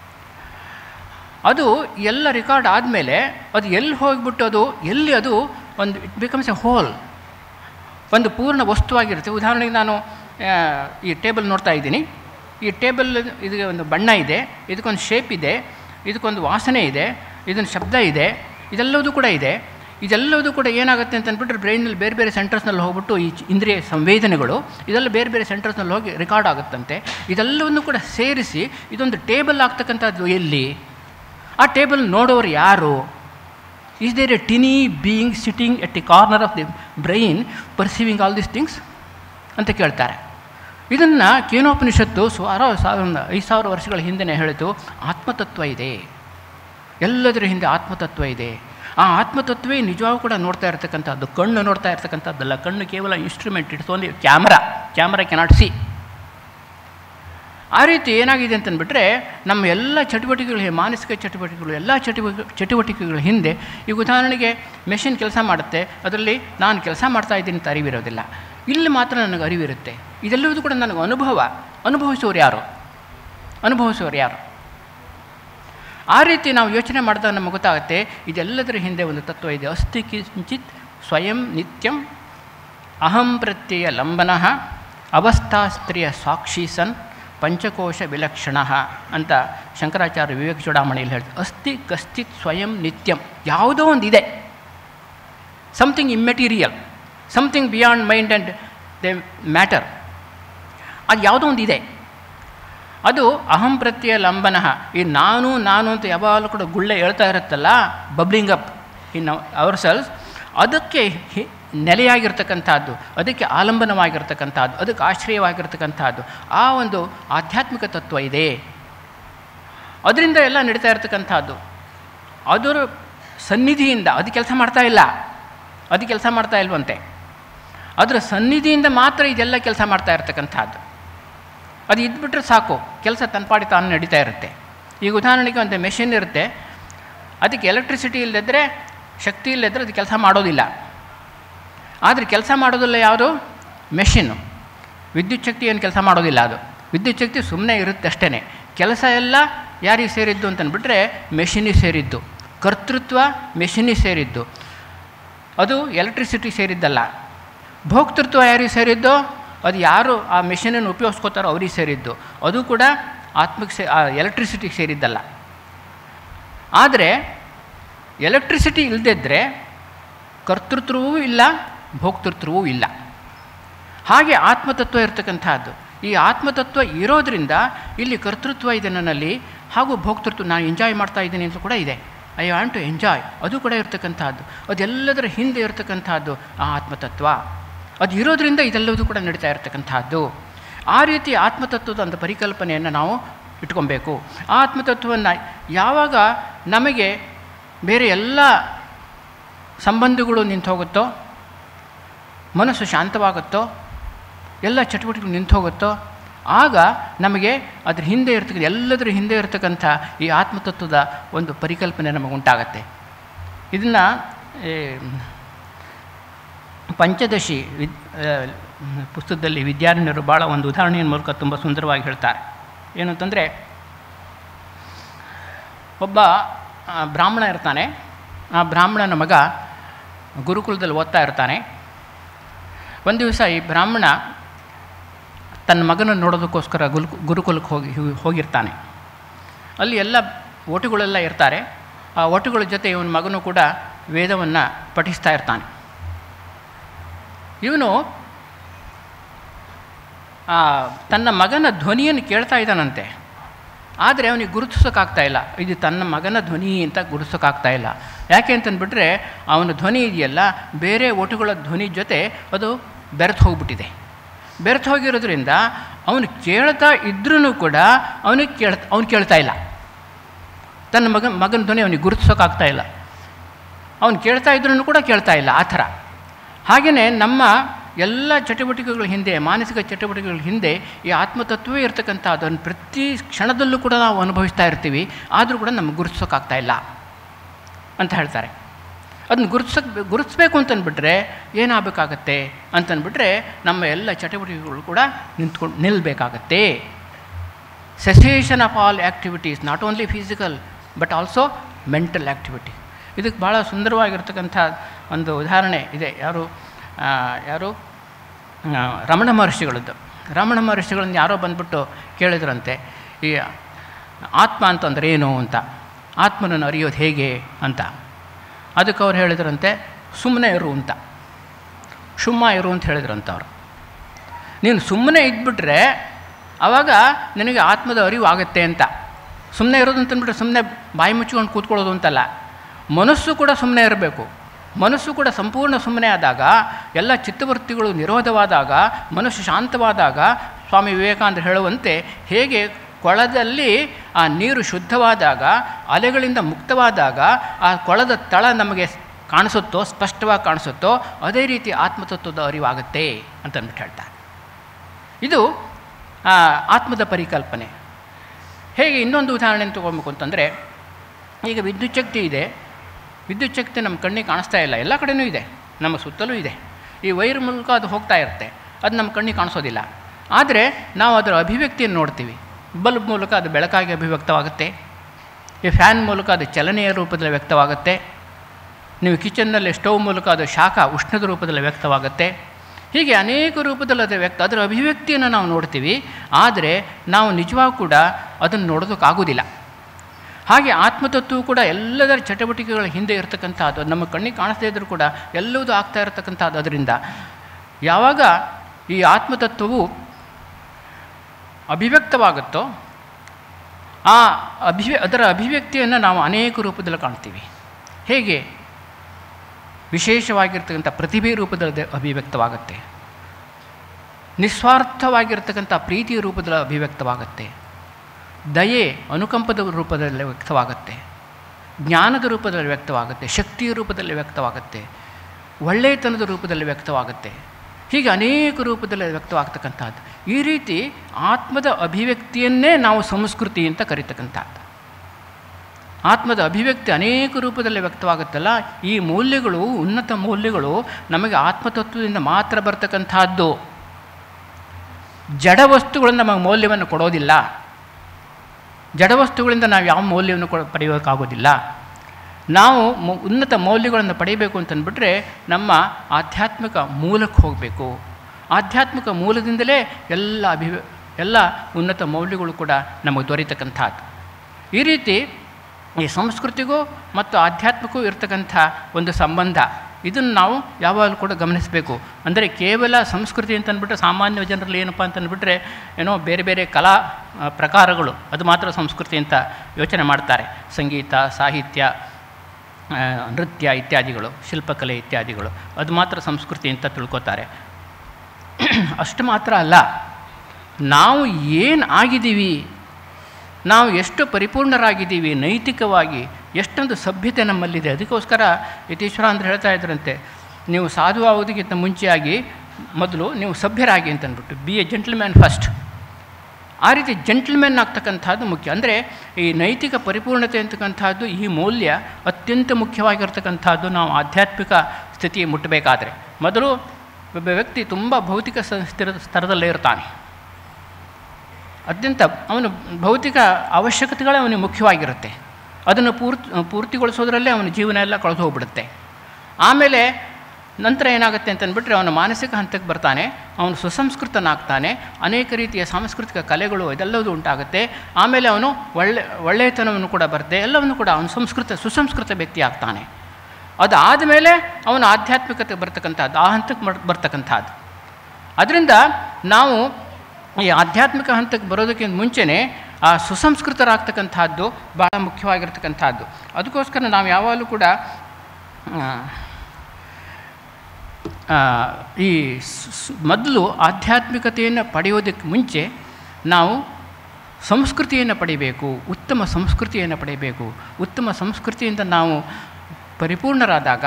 ಅದು ಎಲ್ಲ ರೆಕಾರ್ಡ್ ಆದಮೇಲೆ ಅದು ಎಲ್ಲಿ ಹೋಗಿಬಿಟ್ಟು ಅದು ಎಲ್ಲಿ ಅದು ಒಂದು ಇಟ್ ಬಿಕಮ್ಸ್ ಎ ಹೋಲ್ ಒಂದು ಪೂರ್ಣ ವಸ್ತುವಾಗಿರುತ್ತೆ ಉದಾಹರಣೆಗೆ ನಾನು ಆ, ಈ ಟೇಬಲ್ ನೋಡ್ತಾ ಇದ್ದೀನಿ ಈ ಟೇಬಲ್ ಇದಕ್ಕೆ ಒಂದು ಬಣ್ಣ ಇದೆ ಇದಕ್ಕೊಂದು ಶೇಪ್ ಇದೆ ಇದಕ್ಕೊಂದು ವಾಸನೆ ಇದೆ ಇದೊಂದು ಶಬ್ದ ಇದೆ ಇದೆಲ್ಲವೂ ಕೂಡ ಇದೆ ಇದೆಲ್ಲವೂ ಕೂಡ ಏನಾಗುತ್ತೆ ಅಂತ ಅಂದ್ಬಿಟ್ರೆ ಬ್ರೈನಲ್ಲಿ ಬೇರೆ ಬೇರೆ ಸೆಂಟರ್ಸ್ನಲ್ಲಿ ಹೋಗ್ಬಿಟ್ಟು ಈ ಚ- ಇಂದ್ರಿಯ ಸಂವೇದನೆಗಳು ಇದೆಲ್ಲ ಬೇರೆ ಬೇರೆ ಸೆಂಟರ್ಸ್ನಲ್ಲಿ ಹೋಗಿ ರೆಕಾರ್ಡ್ ಆಗುತ್ತಂತೆ ಇದೆಲ್ಲವನ್ನು ಕೂಡ ಸೇರಿಸಿ ಇದೊಂದು ಟೇಬಲ್ ಆಗ್ತಕ್ಕಂಥದ್ದು ಎಲ್ಲಿ ಆ ಟೇಬಲ್ ನೋಡೋರು ಯಾರು is there a tiny being sitting at a corner of the brain perceiving all these things ಅಂತ ಕೇಳ್ತಾರೆ ಇದನ್ನು ಕೇನೋಪನಿಷತ್ತು ಸುಮಾರು ಸಾವಿರದ ಐದು ಸಾವಿರ ವರ್ಷಗಳ ಹಿಂದೆ ಹೇಳಿತು ಆತ್ಮತತ್ವ ಇದೆ ಎಲ್ಲದರ ಹಿಂದೆ ಆತ್ಮತತ್ವ ಇದೆ ಆ ಆತ್ಮತತ್ವೇ ನಿಜವಾಗೂ ಕೂಡ ನೋಡ್ತಾ ಇರ್ತಕ್ಕಂಥದ್ದು ಕಣ್ಣು ನೋಡ್ತಾ ಇರ್ತಕ್ಕಂಥದ್ದಲ್ಲ ಕಣ್ಣು ಕೇವಲ instrument it's only camera camera cannot see ಆ ರೀತಿ ಏನಾಗಿದೆ ಅಂತಂದ್ಬಿಟ್ರೆ ನಮ್ಮ ಎಲ್ಲ ಚಟುವಟಿಕೆಗಳು ಮಾನಸಿಕ ಚಟುವಟಿಕೆಗಳು ಎಲ್ಲ ಚಟುವಟಿಕೆ ಚಟುವಟಿಕೆಗಳ ಹಿಂದೆ ಈಗ ಉದಾಹರಣೆಗೆ ಮೆಷಿನ್ ಕೆಲಸ ಮಾಡುತ್ತೆ ಅದರಲ್ಲಿ ನಾನು ಕೆಲಸ ಮಾಡ್ತಾ ಇದ್ದೀನಿ ಅಂತ ಅರಿವಿರೋದಿಲ್ಲ ಇಲ್ಲಿ ಮಾತ್ರ ನನಗೆ ಅರಿವಿರುತ್ತೆ ಇದೆಲ್ಲವೂ ಕೂಡ ನನಗೆ ಅನುಭವ ಅನುಭವಿಸೋರು ಯಾರು ಅನುಭವಿಸೋರು ಯಾರು ಆ ರೀತಿ ನಾವು ಯೋಚನೆ ಮಾಡಿದಾಗ ನಮಗೆ ಗೊತ್ತಾಗುತ್ತೆ ಇದೆಲ್ಲದರ ಹಿಂದೆ ಒಂದು ತತ್ವ ಇದೆ ಅಸ್ತಿ ಕಿಂಚಿತ್ ಸ್ವಯಂ ನಿತ್ಯಂ ಅಹಂ ಪ್ರತ್ಯಯ ಲಂಬನಃ ಅವಸ್ಥಾಸ್ತ್ರೀಯ ಸಾಕ್ಷಿ ಸನ್ ಪಂಚಕೋಶ ವಿಲಕ್ಷಣ ಅಂತ ಶಂಕರಾಚಾರ್ಯ ವಿವೇಕ ಚೂಡಾಮಣಿಯಲ್ಲಿ ಹೇಳ್ತಾರೆ ಅಸ್ತಿ ಕಶ್ಚಿತ್ ಸ್ವಯಂ ನಿತ್ಯಂ ಯಾವುದೋ ಒಂದು ಇದೆ something immaterial something beyond mind and the matter ಅದು ಯಾವುದೋ ಒಂದು ಇದೆ ಅದು ಅಹಂ ಪ್ರತ್ಯಯ ಲಂಬನಃ ಈ ನಾನು ನಾನು ಅಂತ ಯಾವಾಗಲೂ ಕೂಡ ಗುಳ್ಳೆ ಹೇಳ್ತಾ ಇರುತ್ತಲ್ಲ bubbling up in our cells ಅದಕ್ಕೆ ಹಿ- ನೆಲೆಯಾಗಿರ್ತಕ್ಕಂಥದ್ದು ಅದಕ್ಕೆ ಆಲಂಬನವಾಗಿರ್ತಕ್ಕಂಥದ್ದು ಅದಕ್ಕೆ ಆಶ್ರಯವಾಗಿರ್ತಕ್ಕಂಥದ್ದು ಆ ಒಂದು ಆಧ್ಯಾತ್ಮಿಕ ತತ್ವ ಇದೆ ಅದರಿಂದ ಎಲ್ಲ ನಡೀತಾ ಇರ್ತಕ್ಕಂಥದ್ದು ಅದರ ಸನ್ನಿಧಿಯಿಂದ ಅದು ಕೆಲಸ ಮಾಡ್ತಾ ಇಲ್ಲ ಅದು ಕೆಲಸ ಮಾಡ್ತಾ ಇಲ್ವಂತೆ ಅದರ ಸನ್ನಿಧಿಯಿಂದ ಮಾತ್ರ ಇದೆಲ್ಲ ಕೆಲಸ ಮಾಡ್ತಾ ಇರ್ತಕ್ಕಂಥದ್ದು ಅದು ಇದ್ಬಿಟ್ರೆ ಸಾಕು ಕೆಲಸ ತನ್ಪಾಡಿ ತಾನು ನಡೀತಾ ಇರುತ್ತೆ ಈಗ ಉದಾಹರಣೆಗೆ ಒಂದು ಮೆಷಿನ್ ಇರುತ್ತೆ ಅದಕ್ಕೆ ಎಲೆಕ್ಟ್ರಿಸಿಟಿ ಇಲ್ಲದಿದ್ದರೆ ಶಕ್ತಿ ಇಲ್ಲದಿದ್ದರೆ ಅದು ಕೆಲಸ ಮಾಡೋದಿಲ್ಲ ಆದರೆ ಕೆಲಸ ಮಾಡೋದಿಲ್ಲ ಯಾವುದು ಮೆಷಿನ್ನು ವಿದ್ಯುತ್ ಶಕ್ತಿ ಏನು ಕೆಲಸ ಮಾಡೋದಿಲ್ಲ ಅದು ವಿದ್ಯುತ್ ಶಕ್ತಿ ಸುಮ್ಮನೆ ಇರುತ್ತೆ ಅಷ್ಟೇ ಕೆಲಸ ಎಲ್ಲ ಯಾರಿಗೆ ಸೇರಿದ್ದು ಅಂತಂದ್ಬಿಟ್ರೆ ಮೆಷಿನಿಗೆ ಸೇರಿದ್ದು ಕರ್ತೃತ್ವ ಮೆಷಿನಿಗೆ ಸೇರಿದ್ದು ಅದು ಎಲೆಕ್ಟ್ರಿಸಿಟಿ ಸೇರಿದ್ದಲ್ಲ ಭೋಕ್ತೃತ್ವ ಯಾರಿಗೆ ಸೇರಿದ್ದು ಅದು ಯಾರು ಆ ಮೆಷಿನನ್ನು ಉಪಯೋಗಿಸ್ಕೋತಾರೋ ಅವ್ರಿಗೆ ಸೇರಿದ್ದು ಅದು ಕೂಡ ಆತ್ಮಕ್ಕೆ ಸೇ ಆ ಎಲೆಕ್ಟ್ರಿಸಿಟಿಗೆ ಸೇರಿದ್ದಲ್ಲ ಆದರೆ ಎಲೆಕ್ಟ್ರಿಸಿಟಿ ಇಲ್ಲದಿದ್ದರೆ ಕರ್ತೃತ್ವವೂ ಇಲ್ಲ ಭೋಕ್ತೃತ್ವವೂ ಇಲ್ಲ ಹಾಗೆ ಆತ್ಮತತ್ವ ಇರತಕ್ಕಂಥದ್ದು ಈ ಆತ್ಮತತ್ವ ಇರೋದರಿಂದ ಇಲ್ಲಿ ಕರ್ತೃತ್ವ ಇದೆ ನನ್ನಲ್ಲಿ ಹಾಗೂ ಭೋಕ್ತೃತ್ವ ನಾನು ಎಂಜಾಯ್ ಮಾಡ್ತಾ ಇದ್ದೀನಿ ಅಂತ ಕೂಡ ಇದೆ ಐ ವಾಂಟ್ ಟು ಎಂಜಾಯ್ ಅದು ಕೂಡ ಇರತಕ್ಕಂಥದ್ದು ಅದೆಲ್ಲದರ ಹಿಂದೆ ಇರತಕ್ಕಂಥದ್ದು ಆ ಆತ್ಮತತ್ವ ಅದು ಇರೋದರಿಂದ ಇದೆಲ್ಲವೂ ಕೂಡ ನಡೀತಾ ಇರತಕ್ಕಂಥದ್ದು ಆ ರೀತಿ ಆತ್ಮತತ್ವದ ಒಂದು ಪರಿಕಲ್ಪನೆಯನ್ನು ನಾವು ಇಟ್ಕೊಬೇಕು ಆ ಆತ್ಮತತ್ವವನ್ನು ಯಾವಾಗ ನಮಗೆ ಬೇರೆ ಎಲ್ಲ ಸಂಬಂಧಗಳು ನಿಂತು ಹೋಗುತ್ತೋ ಮನಸ್ಸು ಶಾಂತವಾಗುತ್ತೋ ಎಲ್ಲ ಚಟುವಟಿಕೆಗಳು ನಿಂತು ಹೋಗುತ್ತೋ ಆಗ ನಮಗೆ ಅದ್ರ ಹಿಂದೆ ಇರ್ತಕ್ಕಂಥ ಎಲ್ಲದರ ಹಿಂದೆ ಇರತಕ್ಕಂಥ ಈ ಆತ್ಮತತ್ವದ ಒಂದು ಪರಿಕಲ್ಪನೆ ನಮಗೆ ಉಂಟಾಗತ್ತೆ ಇದನ್ನು ಪಂಚದಶಿ ವಿದ್ ಆ, ಪುಸ್ತಕದಲ್ಲಿ ವಿದ್ಯಾರಣ್ಯರು ಭಾಳ ಒಂದು ಉದಾಹರಣೆಯ ಮೂಲಕ ತುಂಬ ಸುಂದರವಾಗಿ ಹೇಳ್ತಾರೆ ಏನು ಅಂತಂದರೆ ಒಬ್ಬ ಆ, ಬ್ರಾಹ್ಮಣ ಇರ್ತಾನೆ ಆ ಬ್ರಾಹ್ಮಣನ ಮಗ ಗುರುಕುಲದಲ್ಲಿ ಓದ್ತಾ ಇರ್ತಾನೆ ಒಂದು ದಿವಸ ಈ ಬ್ರಾಹ್ಮಣ ತನ್ನ ಮಗನನ್ನು ನೋಡೋದಕ್ಕೋಸ್ಕರ ಗುರು ಗುರುಕುಲಕ್ಕೆ ಹೋಗಿ ಹೋಗಿರ್ತಾನೆ ಅಲ್ಲಿ ಎಲ್ಲ ಒಟುಗಳೆಲ್ಲ ಇರ್ತಾರೆ ಆ ಒಟುಗಳ ಜೊತೆ ಇವನ ಮಗನು ಕೂಡ ವೇದವನ್ನು ಪಠಿಸ್ತಾ ಇರ್ತಾನೆ ಇವನು ಆ, ತನ್ನ ಮಗನ ಧ್ವನಿಯನ್ನು ಕೇಳ್ತಾ ಇದ್ದಾನಂತೆ ಆದರೆ ಅವನಿಗೆ ಗುರುತಿಸೋಕ್ಕಾಗ್ತಾ ಇಲ್ಲ ಇದು ತನ್ನ ಮಗನ ಧ್ವನಿ ಅಂತ ಗುರುತಿಸೋಕ್ಕಾಗ್ತಾ ಇಲ್ಲ ಯಾಕೆ ಅಂತಂದ್ಬಿಟ್ರೆ ಅವನ ಧ್ವನಿ ಇದೆಯಲ್ಲ ಬೇರೆ ಒಟುಗಳ ಧ್ವನಿ ಜೊತೆ ಅದು ಬೆರೆತು ಹೋಗ್ಬಿಟ್ಟಿದೆ ಬೆರೆತು ಹೋಗಿರೋದ್ರಿಂದ ಅವನು ಕೇಳ್ತಾ ಇದ್ರೂ ಕೂಡ ಅವನಿಗೆ ಕೇಳ ಅವನು ಕೇಳ್ತಾ ಇಲ್ಲ ತನ್ನ ಮಗ ಮಗನ ಧ್ವನಿ ಅವನಿಗೆ ಗುರುತಿಸೋಕ್ಕಾಗ್ತಾ ಇಲ್ಲ ಅವನು ಕೇಳ್ತಾ ಇದ್ರೂ ಕೂಡ ಕೇಳ್ತಾ ಇಲ್ಲ ಆ ಥರ ಹಾಗೆಯೇ ನಮ್ಮ ಎಲ್ಲ ಚಟುವಟಿಕೆಗಳ ಹಿಂದೆ ಮಾನಸಿಕ ಚಟುವಟಿಕೆಗಳ ಹಿಂದೆ ಈ ಆತ್ಮತತ್ವವೇ ಇರತಕ್ಕಂಥ ಅದನ್ನು ಪ್ರತಿ ಕ್ಷಣದಲ್ಲೂ ಕೂಡ ನಾವು ಅನುಭವಿಸ್ತಾ ಇರ್ತೀವಿ ಆದರೂ ಕೂಡ ನಮಗೆ ಗುರುತಿಸೋಕ್ಕಾಗ್ತಾ ಇಲ್ಲ ಅಂತ ಹೇಳ್ತಾರೆ ಅದನ್ನು ಗುರುತಿಸಕ್ ಗುರುತಿಸ್ಬೇಕು ಅಂತಂದ್ಬಿಟ್ರೆ ಏನಾಗಬೇಕಾಗತ್ತೆ ಅಂತಂದ್ಬಿಟ್ರೆ ನಮ್ಮ ಎಲ್ಲ ಚಟುವಟಿಕೆಗಳು ಕೂಡ ನಿಂತ್ಕೊಂಡು ನಿಲ್ಲಬೇಕಾಗತ್ತೆ cessation of all activities not only physical but also mental activity ಇದಕ್ಕೆ ಭಾಳ ಸುಂದರವಾಗಿರ್ತಕ್ಕಂಥ ಒಂದು ಉದಾಹರಣೆ ಇದೆ ಯಾರು ಆ, ಯಾರು ಆ, ರಮಣ ಮಹರ್ಷಿಗಳದ್ದು ರಮಣ ಮಹರ್ಷಿಗಳನ್ನು ಯಾರೋ ಬಂದ್ಬಿಟ್ಟು ಕೇಳಿದ್ರಂತೆ ಈ ಆತ್ಮ ಅಂತಂದ್ರೆ ಏನು ಅಂತ ಆತ್ಮನನ್ನು ಅರಿಯೋದು ಹೇಗೆ ಅಂತ ಅದಕ್ಕೆ ಅವ್ರು ಹೇಳಿದ್ರಂತೆ ಸುಮ್ಮನೆ ಇರು ಅಂತ ಶುಮ್ಮ ಇರು ಅಂತ ಹೇಳಿದ್ರಂತ ಅವರು ನೀನು ಸುಮ್ಮನೆ ಇದ್ಬಿಟ್ರೆ ಆವಾಗ ನಿನಗೆ ಆತ್ಮದ ಅರಿವು ಆಗುತ್ತೆ ಅಂತ ಸುಮ್ಮನೆ ಇರೋದು ಅಂತಂದ್ಬಿಟ್ರೆ ಸುಮ್ಮನೆ ಬಾಯಿ ಮುಚ್ಕೊಂಡು ಕೂತ್ಕೊಳ್ಳೋದು ಅಂತಲ್ಲ ಮನಸ್ಸು ಕೂಡ ಸುಮ್ಮನೆ ಇರಬೇಕು ಮನಸ್ಸು ಕೂಡ ಸಂಪೂರ್ಣ ಸುಮ್ಮನೆ ಆದಾಗ ಎಲ್ಲ ಚಿತ್ತವೃತ್ತಿಗಳು ನಿರೋಧವಾದಾಗ ಮನಸ್ಸು ಶಾಂತವಾದಾಗ ಸ್ವಾಮಿ ವಿವೇಕಾನಂದ ಹೇಳುವಂತೆ ಹೇಗೆ ಕೊಳದಲ್ಲಿ ಆ ನೀರು ಶುದ್ಧವಾದಾಗ ಅಲೆಗಳಿಂದ ಮುಕ್ತವಾದಾಗ ಆ ಕೊಳದ ತಳ ನಮಗೆ ಕಾಣಿಸುತ್ತೋ ಸ್ಪಷ್ಟವಾಗಿ ಕಾಣಿಸುತ್ತೋ ಅದೇ ರೀತಿ ಆತ್ಮತತ್ವದ ಅರಿವಾಗುತ್ತೆ ಅಂತಂದ್ಬಿಟ್ಟು ಹೇಳ್ತಾರೆ ಇದು ಆ, ಆತ್ಮದ ಪರಿಕಲ್ಪನೆ ಹೇಗೆ ಇನ್ನೊಂದು ಉದಾಹರಣೆ ತಗೊಳ್ಬೇಕು ಅಂತಂದರೆ ಈಗ ವಿದ್ಯುತ್ ಶಕ್ತಿ ಇದೆ ವಿದ್ಯುತ್ ಶಕ್ತಿ ನಮ್ಮ ಕಣ್ಣಿಗೆ ಕಾಣಿಸ್ತಾ ಇಲ್ಲ ಎಲ್ಲ ಕಡೆನೂ ಇದೆ ನಮ್ಮ ಸುತ್ತಲೂ ಇದೆ ಈ ವೈರ್ ಮೂಲಕ ಅದು ಹೋಗ್ತಾ ಇರುತ್ತೆ ಅದು ನಮ್ಮ ಕಣ್ಣಿಗೆ ಕಾಣಿಸೋದಿಲ್ಲ ಆದರೆ ನಾವು ಅದರ ಅಭಿವ್ಯಕ್ತಿಯನ್ನು ನೋಡ್ತೀವಿ ಬಲ್ಬ್ ಮೂಲಕ ಅದು ಬೆಳಕಾಗಿ ಅಭಿವ್ಯಕ್ತವಾಗುತ್ತೆ ಈ ಫ್ಯಾನ್ ಮೂಲಕ ಅದು ಚಲನೆಯ ರೂಪದಲ್ಲಿ ವ್ಯಕ್ತವಾಗುತ್ತೆ ನೀವು ಕಿಚನ್ನಲ್ಲಿ ಸ್ಟವ್ ಮೂಲಕ ಅದು ಶಾಖ ಉಷ್ಣದ ರೂಪದಲ್ಲಿ ವ್ಯಕ್ತವಾಗುತ್ತೆ ಹೀಗೆ ಅನೇಕ ರೂಪದಲ್ಲಿ ಅದು ವ್ಯಕ್ತ ಅದರ ಅಭಿವ್ಯಕ್ತಿಯನ್ನು ನಾವು ನೋಡ್ತೀವಿ ಆದರೆ ನಾವು ನಿಜವಾಗೂ ಕೂಡ ಅದನ್ನು ನೋಡೋದಕ್ಕಾಗೋದಿಲ್ಲ ಹಾಗೆ ಆತ್ಮತತ್ವವು ಕೂಡ ಎಲ್ಲದರ ಚಟುವಟಿಕೆಗಳ ಹಿಂದೆ ಇರತಕ್ಕಂಥದ್ದು ನಮ್ಮ ಕಣ್ಣಿಗೆ ಕಾಣಿಸದೇ ಇದ್ದರೂ ಕೂಡ ಎಲ್ಲವೂ ಆಗ್ತಾ ಇರತಕ್ಕಂಥದ್ದು ಅದರಿಂದ ಯಾವಾಗ ಈ ಆತ್ಮತತ್ವವು ಅಭಿವ್ಯಕ್ತವಾಗುತ್ತೋ ಆ ಅಭಿವ್ಯ ಅದರ ಅಭಿವ್ಯಕ್ತಿಯನ್ನು ನಾವು ಅನೇಕ ರೂಪದಲ್ಲಿ ಕಾಣ್ತೀವಿ ಹೇಗೆ ವಿಶೇಷವಾಗಿರ್ತಕ್ಕಂಥ ಪ್ರತಿಭೆ ರೂಪದಲ್ಲಿ ಅದು ಅಭಿವ್ಯಕ್ತವಾಗುತ್ತೆ ನಿಸ್ವಾರ್ಥವಾಗಿರ್ತಕ್ಕಂಥ ಪ್ರೀತಿಯ ರೂಪದಲ್ಲಿ ಅಭಿವ್ಯಕ್ತವಾಗುತ್ತೆ ದಯೆ ಅನುಕಂಪದ ರೂಪದಲ್ಲಿ ವ್ಯಕ್ತವಾಗುತ್ತೆ ಜ್ಞಾನದ ರೂಪದಲ್ಲಿ ವ್ಯಕ್ತವಾಗುತ್ತೆ ಶಕ್ತಿಯ ರೂಪದಲ್ಲಿ ವ್ಯಕ್ತವಾಗುತ್ತೆ ಒಳ್ಳೆಯತನದ ರೂಪದಲ್ಲಿ ವ್ಯಕ್ತವಾಗುತ್ತೆ ಹೀಗೆ ಅನೇಕ ರೂಪದಲ್ಲಿ ವ್ಯಕ್ತವಾಗ್ತಕ್ಕಂಥದ್ದು ಈ ರೀತಿ ಆತ್ಮದ ಅಭಿವ್ಯಕ್ತಿಯನ್ನೇ ನಾವು ಸಂಸ್ಕೃತಿ ಅಂತ ಕರಿತಕ್ಕಂಥದ್ದು ಆತ್ಮದ ಅಭಿವ್ಯಕ್ತಿ ಅನೇಕ ರೂಪದಲ್ಲಿ ವ್ಯಕ್ತವಾಗುತ್ತಲ್ಲ ಈ ಮೌಲ್ಯಗಳು ಉನ್ನತ ಮೌಲ್ಯಗಳು ನಮಗೆ ಆತ್ಮತತ್ವದಿಂದ ಮಾತ್ರ ಬರ್ತಕ್ಕಂಥದ್ದು ಜಡ ವಸ್ತುಗಳಿಂದ ನಮಗೆ ಮೌಲ್ಯವನ್ನು ಕೊಡೋದಿಲ್ಲ ಜಡ ವಸ್ತುಗಳಿಂದ ನಾವು ಯಾವ ಮೌಲ್ಯವನ್ನು ಕೊಡ ಪಡೆಯೋಕ್ಕಾಗೋದಿಲ್ಲ ನಾವು ಮು- ಉನ್ನತ ಮೌಲ್ಯಗಳನ್ನು ಪಡೆಯಬೇಕು ಅಂತಂದ್ಬಿಟ್ರೆ ನಮ್ಮ ಆಧ್ಯಾತ್ಮಿಕ ಮೂಲಕ್ಕೆ ಹೋಗಬೇಕು ಆಧ್ಯಾತ್ಮಿಕ ಮೂಲದಿಂದಲೇ ಎಲ್ಲ ಅಭಿವ ಎಲ್ಲ ಉನ್ನತ ಮೌಲ್ಯಗಳು ಕೂಡ ನಮಗೆ ದೊರೀತಕ್ಕಂಥದ್ದು ಈ ರೀತಿ ಈ ಸಂಸ್ಕೃತಿಗೂ ಮತ್ತು ಆಧ್ಯಾತ್ಮಕ್ಕೂ ಇರತಕ್ಕಂಥ ಒಂದು ಸಂಬಂಧ ಇದನ್ನು ನಾವು ಯಾವಾಗಲೂ ಕೂಡ ಗಮನಿಸಬೇಕು ಅಂದರೆ ಕೇವಲ ಸಂಸ್ಕೃತಿ ಅಂತಂದ್ಬಿಟ್ರೆ ಸಾಮಾನ್ಯ ಜನರಲ್ಲಿ ಏನಪ್ಪ ಅಂತಂದ್ಬಿಟ್ರೆ ಏನೋ ಬೇರೆ ಬೇರೆ ಕಲಾ ಆ, ಪ್ರಕಾರಗಳು ಅದು ಮಾತ್ರ ಸಂಸ್ಕೃತಿ ಅಂತ ಯೋಚನೆ ಮಾಡ್ತಾರೆ ಸಂಗೀತ ಸಾಹಿತ್ಯ ಆ, ನೃತ್ಯ ಇತ್ಯಾದಿಗಳು ಶಿಲ್ಪಕಲೆ ಇತ್ಯಾದಿಗಳು ಅದು ಮಾತ್ರ ಸಂಸ್ಕೃತಿ ಅಂತ ತಿಳ್ಕೊತಾರೆ ಅಷ್ಟು ಮಾತ್ರ ಅಲ್ಲ ನಾವು ಏನು ಆಗಿದ್ದೀವಿ ನಾವು ಎಷ್ಟು ಪರಿಪೂರ್ಣರಾಗಿದ್ದೀವಿ ನೈತಿಕವಾಗಿ ಎಷ್ಟೊಂದು ಸಭ್ಯತೆ ನಮ್ಮಲ್ಲಿದೆ ಅದಕ್ಕೋಸ್ಕರ ಯತೀಶ್ವರ ಅಂದ್ರೆ ಹೇಳ್ತಾ ಇದ್ರಂತೆ ನೀವು ಸಾಧು ಆಗೋದಕ್ಕಿಂತ ಮುಂಚೆಯಾಗಿ ಮೊದಲು ನೀವು ಸಭ್ಯರಾಗಿ ಅಂತ ಅಂದ್ಬಿಟ್ಟು ಬಿ ಎ ಜೆಂಟ್ಲ್ಮ್ಯಾನ್ ಫಸ್ಟ್ ಆ ರೀತಿ ಜೆಂಟ್ಲ್ಮೆನ್ ಆಗ್ತಕ್ಕಂಥದ್ದು ಮುಖ್ಯ ಅಂದರೆ ಈ ನೈತಿಕ ಪರಿಪೂರ್ಣತೆ ಅಂತಕ್ಕಂಥದ್ದು ಈ ಮೌಲ್ಯ ಅತ್ಯಂತ ಮುಖ್ಯವಾಗಿರ್ತಕ್ಕಂಥದ್ದು ನಾವು ಆಧ್ಯಾತ್ಮಿಕ ಸ್ಥಿತಿ ಮುಟ್ಟಬೇಕಾದ್ರೆ ಮೊದಲು ಒಬ್ಬ ವ್ಯಕ್ತಿ ತುಂಬ ಭೌತಿಕ ಸ- ಸ್ಥಿರ ಸ್ತರದಲ್ಲೇ ಇರ್ತಾನೆ ಅತ್ಯಂತ ಅವನು ಭೌತಿಕ ಅವಶ್ಯಕತೆಗಳೇ ಅವನಿಗೆ ಮುಖ್ಯವಾಗಿರುತ್ತೆ ಅದನ್ನು ಪೂರ್ತಿ ಪೂರ್ತಿಗೊಳಿಸೋದ್ರಲ್ಲೇ ಅವನ ಜೀವನ ಎಲ್ಲ ಕಳೆದು ಹೋಗ್ಬಿಡುತ್ತೆ ಆಮೇಲೆ ನಂತರ ಏನಾಗುತ್ತೆ ಅಂತಂದ್ಬಿಟ್ರೆ ಅವನ ಮಾನಸಿಕ ಹಂತಕ್ಕೆ ಬರ್ತಾನೆ ಅವನು ಸುಸಂಸ್ಕೃತನಾಗ್ತಾನೆ ಅನೇಕ ರೀತಿಯ ಸಾಂಸ್ಕೃತಿಕ ಕಲೆಗಳು ಇದೆಲ್ಲವೂ ಉಂಟಾಗುತ್ತೆ ಆಮೇಲೆ ಅವನು ಒಳ್ಳೆ ಒಳ್ಳೆಯತನವನ್ನು ಕೂಡ ಬರುತ್ತೆ ಎಲ್ಲವನ್ನು ಕೂಡ ಅವನು ಸಂಸ್ಕೃತ ಸುಸಂಸ್ಕೃತ ವ್ಯಕ್ತಿ ಆಗ್ತಾನೆ ಅದಾದ ಮೇಲೆ ಅವನು ಆಧ್ಯಾತ್ಮಿಕತೆ ಬರ್ತಕ್ಕಂಥದ್ದು ಆ ಹಂತಕ್ಕೆ ಮರ್- ಬರ್ತಕ್ಕಂಥದ್ದು ಅದರಿಂದ ನಾವು ಈ ಆಧ್ಯಾತ್ಮಿಕ ಹಂತಕ್ಕೆ ಬರೋದಕ್ಕಿಂತ ಮುಂಚೆನೇ ಆ ಸುಸಂಸ್ಕೃತರಾಗ್ತಕ್ಕಂಥದ್ದು ಭಾಳ ಮುಖ್ಯವಾಗಿರ್ತಕ್ಕಂಥದ್ದು ಅದಕ್ಕೋಸ್ಕರ ನಾವು ಯಾವಾಗಲೂ ಕೂಡ ಆ, ಆ, ಈ ಸ್- ಸ್- ಮೊದಲು ಆಧ್ಯಾತ್ಮಿಕತೆಯನ್ನು ಪಡೆಯೋದಕ್ಕೆ ಮುಂಚೆ ನಾವು ಸಂಸ್ಕೃತಿಯನ್ನು ಪಡಿಬೇಕು ಉತ್ತಮ ಸಂಸ್ಕೃತಿಯನ್ನು ಪಡೆಯಬೇಕು ಉತ್ತಮ ಸಂಸ್ಕೃತಿಯಿಂದ ನಾವು ಪರಿಪೂರ್ಣರಾದಾಗ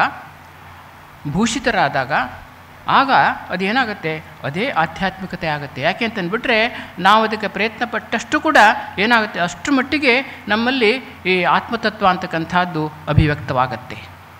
ಭೂಷಿತರಾದಾಗ ಆಗ ಅದೇನಾಗುತ್ತೆ ಅದೇ ಆಧ್ಯಾತ್ಮಿಕತೆ ಆಗುತ್ತೆ ಯಾಕೆ ಅಂತಂದ್ಬಿಟ್ರೆ ನಾವು ಅದಕ್ಕೆ ಪ್ರಯತ್ನ ಪಟ್ಟಷ್ಟು ಕೂಡ ಏನಾಗುತ್ತೆ ಅಷ್ಟು ಮಟ್ಟಿಗೆ ನಮ್ಮಲ್ಲಿ ಈ ಆತ್ಮತತ್ವ ಅಂತಕ್ಕಂಥದ್ದು ಅಭಿವ್ಯಕ್ತವಾಗತ್ತೆ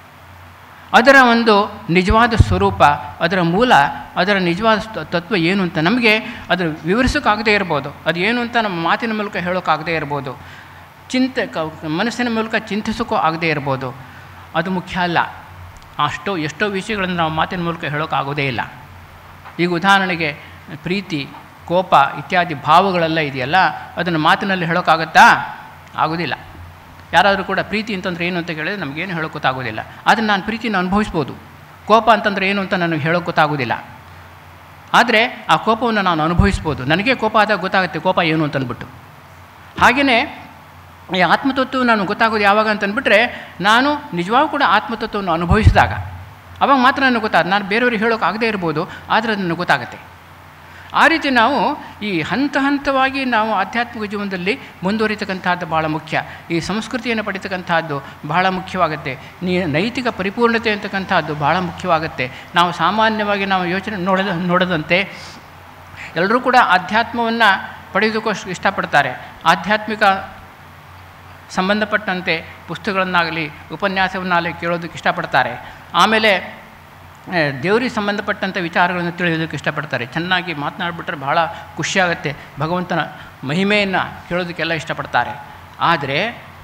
ಅದರ ಒಂದು ನಿಜವಾದ ಸ್ವರೂಪ ಅದರ ಮೂಲ ಅದರ ನಿಜವಾದ ತ- ತತ್ವ ಏನು ಅಂತ ನಮಗೆ ಅದು ವಿವರಿಸೋಕ್ಕಾಗದೇ ಇರ್ಬೋದು ಅದು ಏನು ಅಂತ ನಮ್ಮ ಮಾತಿನ ಮೂಲಕ ಹೇಳೋಕ್ಕಾಗದೇ ಇರ್ಬೋದು ಚಿಂತೆ ಕ ಮನಸ್ಸಿನ ಮೂಲಕ ಚಿಂತಿಸೋಕ್ಕೂ ಆಗದೇ ಇರ್ಬೋದು ಅದು ಮುಖ್ಯ ಅಲ್ಲ ಅಷ್ಟೋ ಎಷ್ಟೋ ವಿಷಯಗಳನ್ನು ನಾವು ಮಾತಿನ ಮೂಲಕ ಹೇಳೋಕ್ಕಾಗೋದೇ ಇಲ್ಲ ಈಗ ಉದಾಹರಣೆಗೆ ಪ್ರೀತಿ ಕೋಪ ಇತ್ಯಾದಿ ಭಾವಗಳೆಲ್ಲ ಇದೆಯಲ್ಲ ಅದನ್ನು ಮಾತಿನಲ್ಲಿ ಹೇಳೋಕ್ಕಾಗತ್ತಾ ಆಗೋದಿಲ್ಲ ಯಾರಾದರೂ ಕೂಡ ಪ್ರೀತಿ ಅಂತಂದ್ರೆ ಏನು ಅಂತ ಕೇಳಿದ್ರೆ ನಮಗೇನು ಹೇಳೋಕೆ ಗೊತ್ತಾಗೋದಿಲ್ಲ ಆದರೆ ನಾನು ಪ್ರೀತಿನ ಅನುಭವಿಸ್ಬೋದು ಕೋಪ ಅಂತಂದ್ರೆ ಏನು ಅಂತ ನನಗೆ ಹೇಳೋಕೆ ಗೊತ್ತಾಗೋದಿಲ್ಲ ಆದರೆ ಆ ಕೋಪವನ್ನು ನಾನು ಅನುಭವಿಸ್ಬೋದು ನನಗೆ ಕೋಪ ಆದಾಗ ಗೊತ್ತಾಗುತ್ತೆ ಕೋಪ ಏನು ಅಂತ ಅಂದ್ಬಿಟ್ಟು ಹಾಗೆಯೇ ಈ ಆತ್ಮತತ್ವ ನಾನು ಗೊತ್ತಾಗೋದು ಯಾವಾಗ ಅಂತಂದ್ಬಿಟ್ರೆ ನಾನು ನಿಜವಾಗೂ ಕೂಡ ಆತ್ಮತತ್ವವನ್ನು ಅನುಭವಿಸಿದಾಗ ಅವಾಗ ಮಾತ್ರ ನನಗೆ ಗೊತ್ತಾಗ ನಾನು ಬೇರೆಯವ್ರಿಗೆ ಹೇಳೋಕೆ ಆಗದೇ ಇರ್ಬೋದು ಆದರೆ ಅದು ನನಗೆ ಗೊತ್ತಾಗುತ್ತೆ ಆ ರೀತಿ ನಾವು ಈ ಹಂತ ಹಂತವಾಗಿ ನಾವು ಆಧ್ಯಾತ್ಮಿಕ ಜೀವನದಲ್ಲಿ ಮುಂದುವರಿತಕ್ಕಂಥದ್ದು ಭಾಳ ಮುಖ್ಯ ಈ ಸಂಸ್ಕೃತಿಯನ್ನು ಪಡಿತಕ್ಕಂಥದ್ದು ಬಹಳ ಮುಖ್ಯವಾಗುತ್ತೆ ನೀ ನೈತಿಕ ಪರಿಪೂರ್ಣತೆ ಅಂತಕ್ಕಂಥದ್ದು ಭಾಳ ಮುಖ್ಯವಾಗುತ್ತೆ ನಾವು ಸಾಮಾನ್ಯವಾಗಿ ನಾವು ಯೋಚನೆ ನೋಡದ ನೋಡದಂತೆ ಎಲ್ಲರೂ ಕೂಡ ಆಧ್ಯಾತ್ಮವನ್ನು ಪಡೆಯೋದಕ್ಕೋಸ್ಕರ ಇಷ್ಟಪಡ್ತಾರೆ ಆಧ್ಯಾತ್ಮಿಕ ಸಂಬಂಧಪಟ್ಟಂತೆ ಪುಸ್ತಕಗಳನ್ನಾಗಲಿ ಉಪನ್ಯಾಸವನ್ನಾಗಲಿ ಕೇಳೋದಕ್ಕೆ ಇಷ್ಟಪಡ್ತಾರೆ ಆಮೇಲೆ ಆ, ದೇವರಿಗೆ ಸಂಬಂಧಪಟ್ಟಂಥ ವಿಚಾರಗಳನ್ನು ತಿಳಿಯೋದಕ್ಕೆ ಇಷ್ಟಪಡ್ತಾರೆ ಚೆನ್ನಾಗಿ ಮಾತನಾಡಿಬಿಟ್ರೆ ಬಹಳ ಖುಷಿಯಾಗುತ್ತೆ ಭಗವಂತನ ಮಹಿಮೆಯನ್ನು ಕೇಳೋದಕ್ಕೆಲ್ಲ ಇಷ್ಟಪಡ್ತಾರೆ ಆದರೆ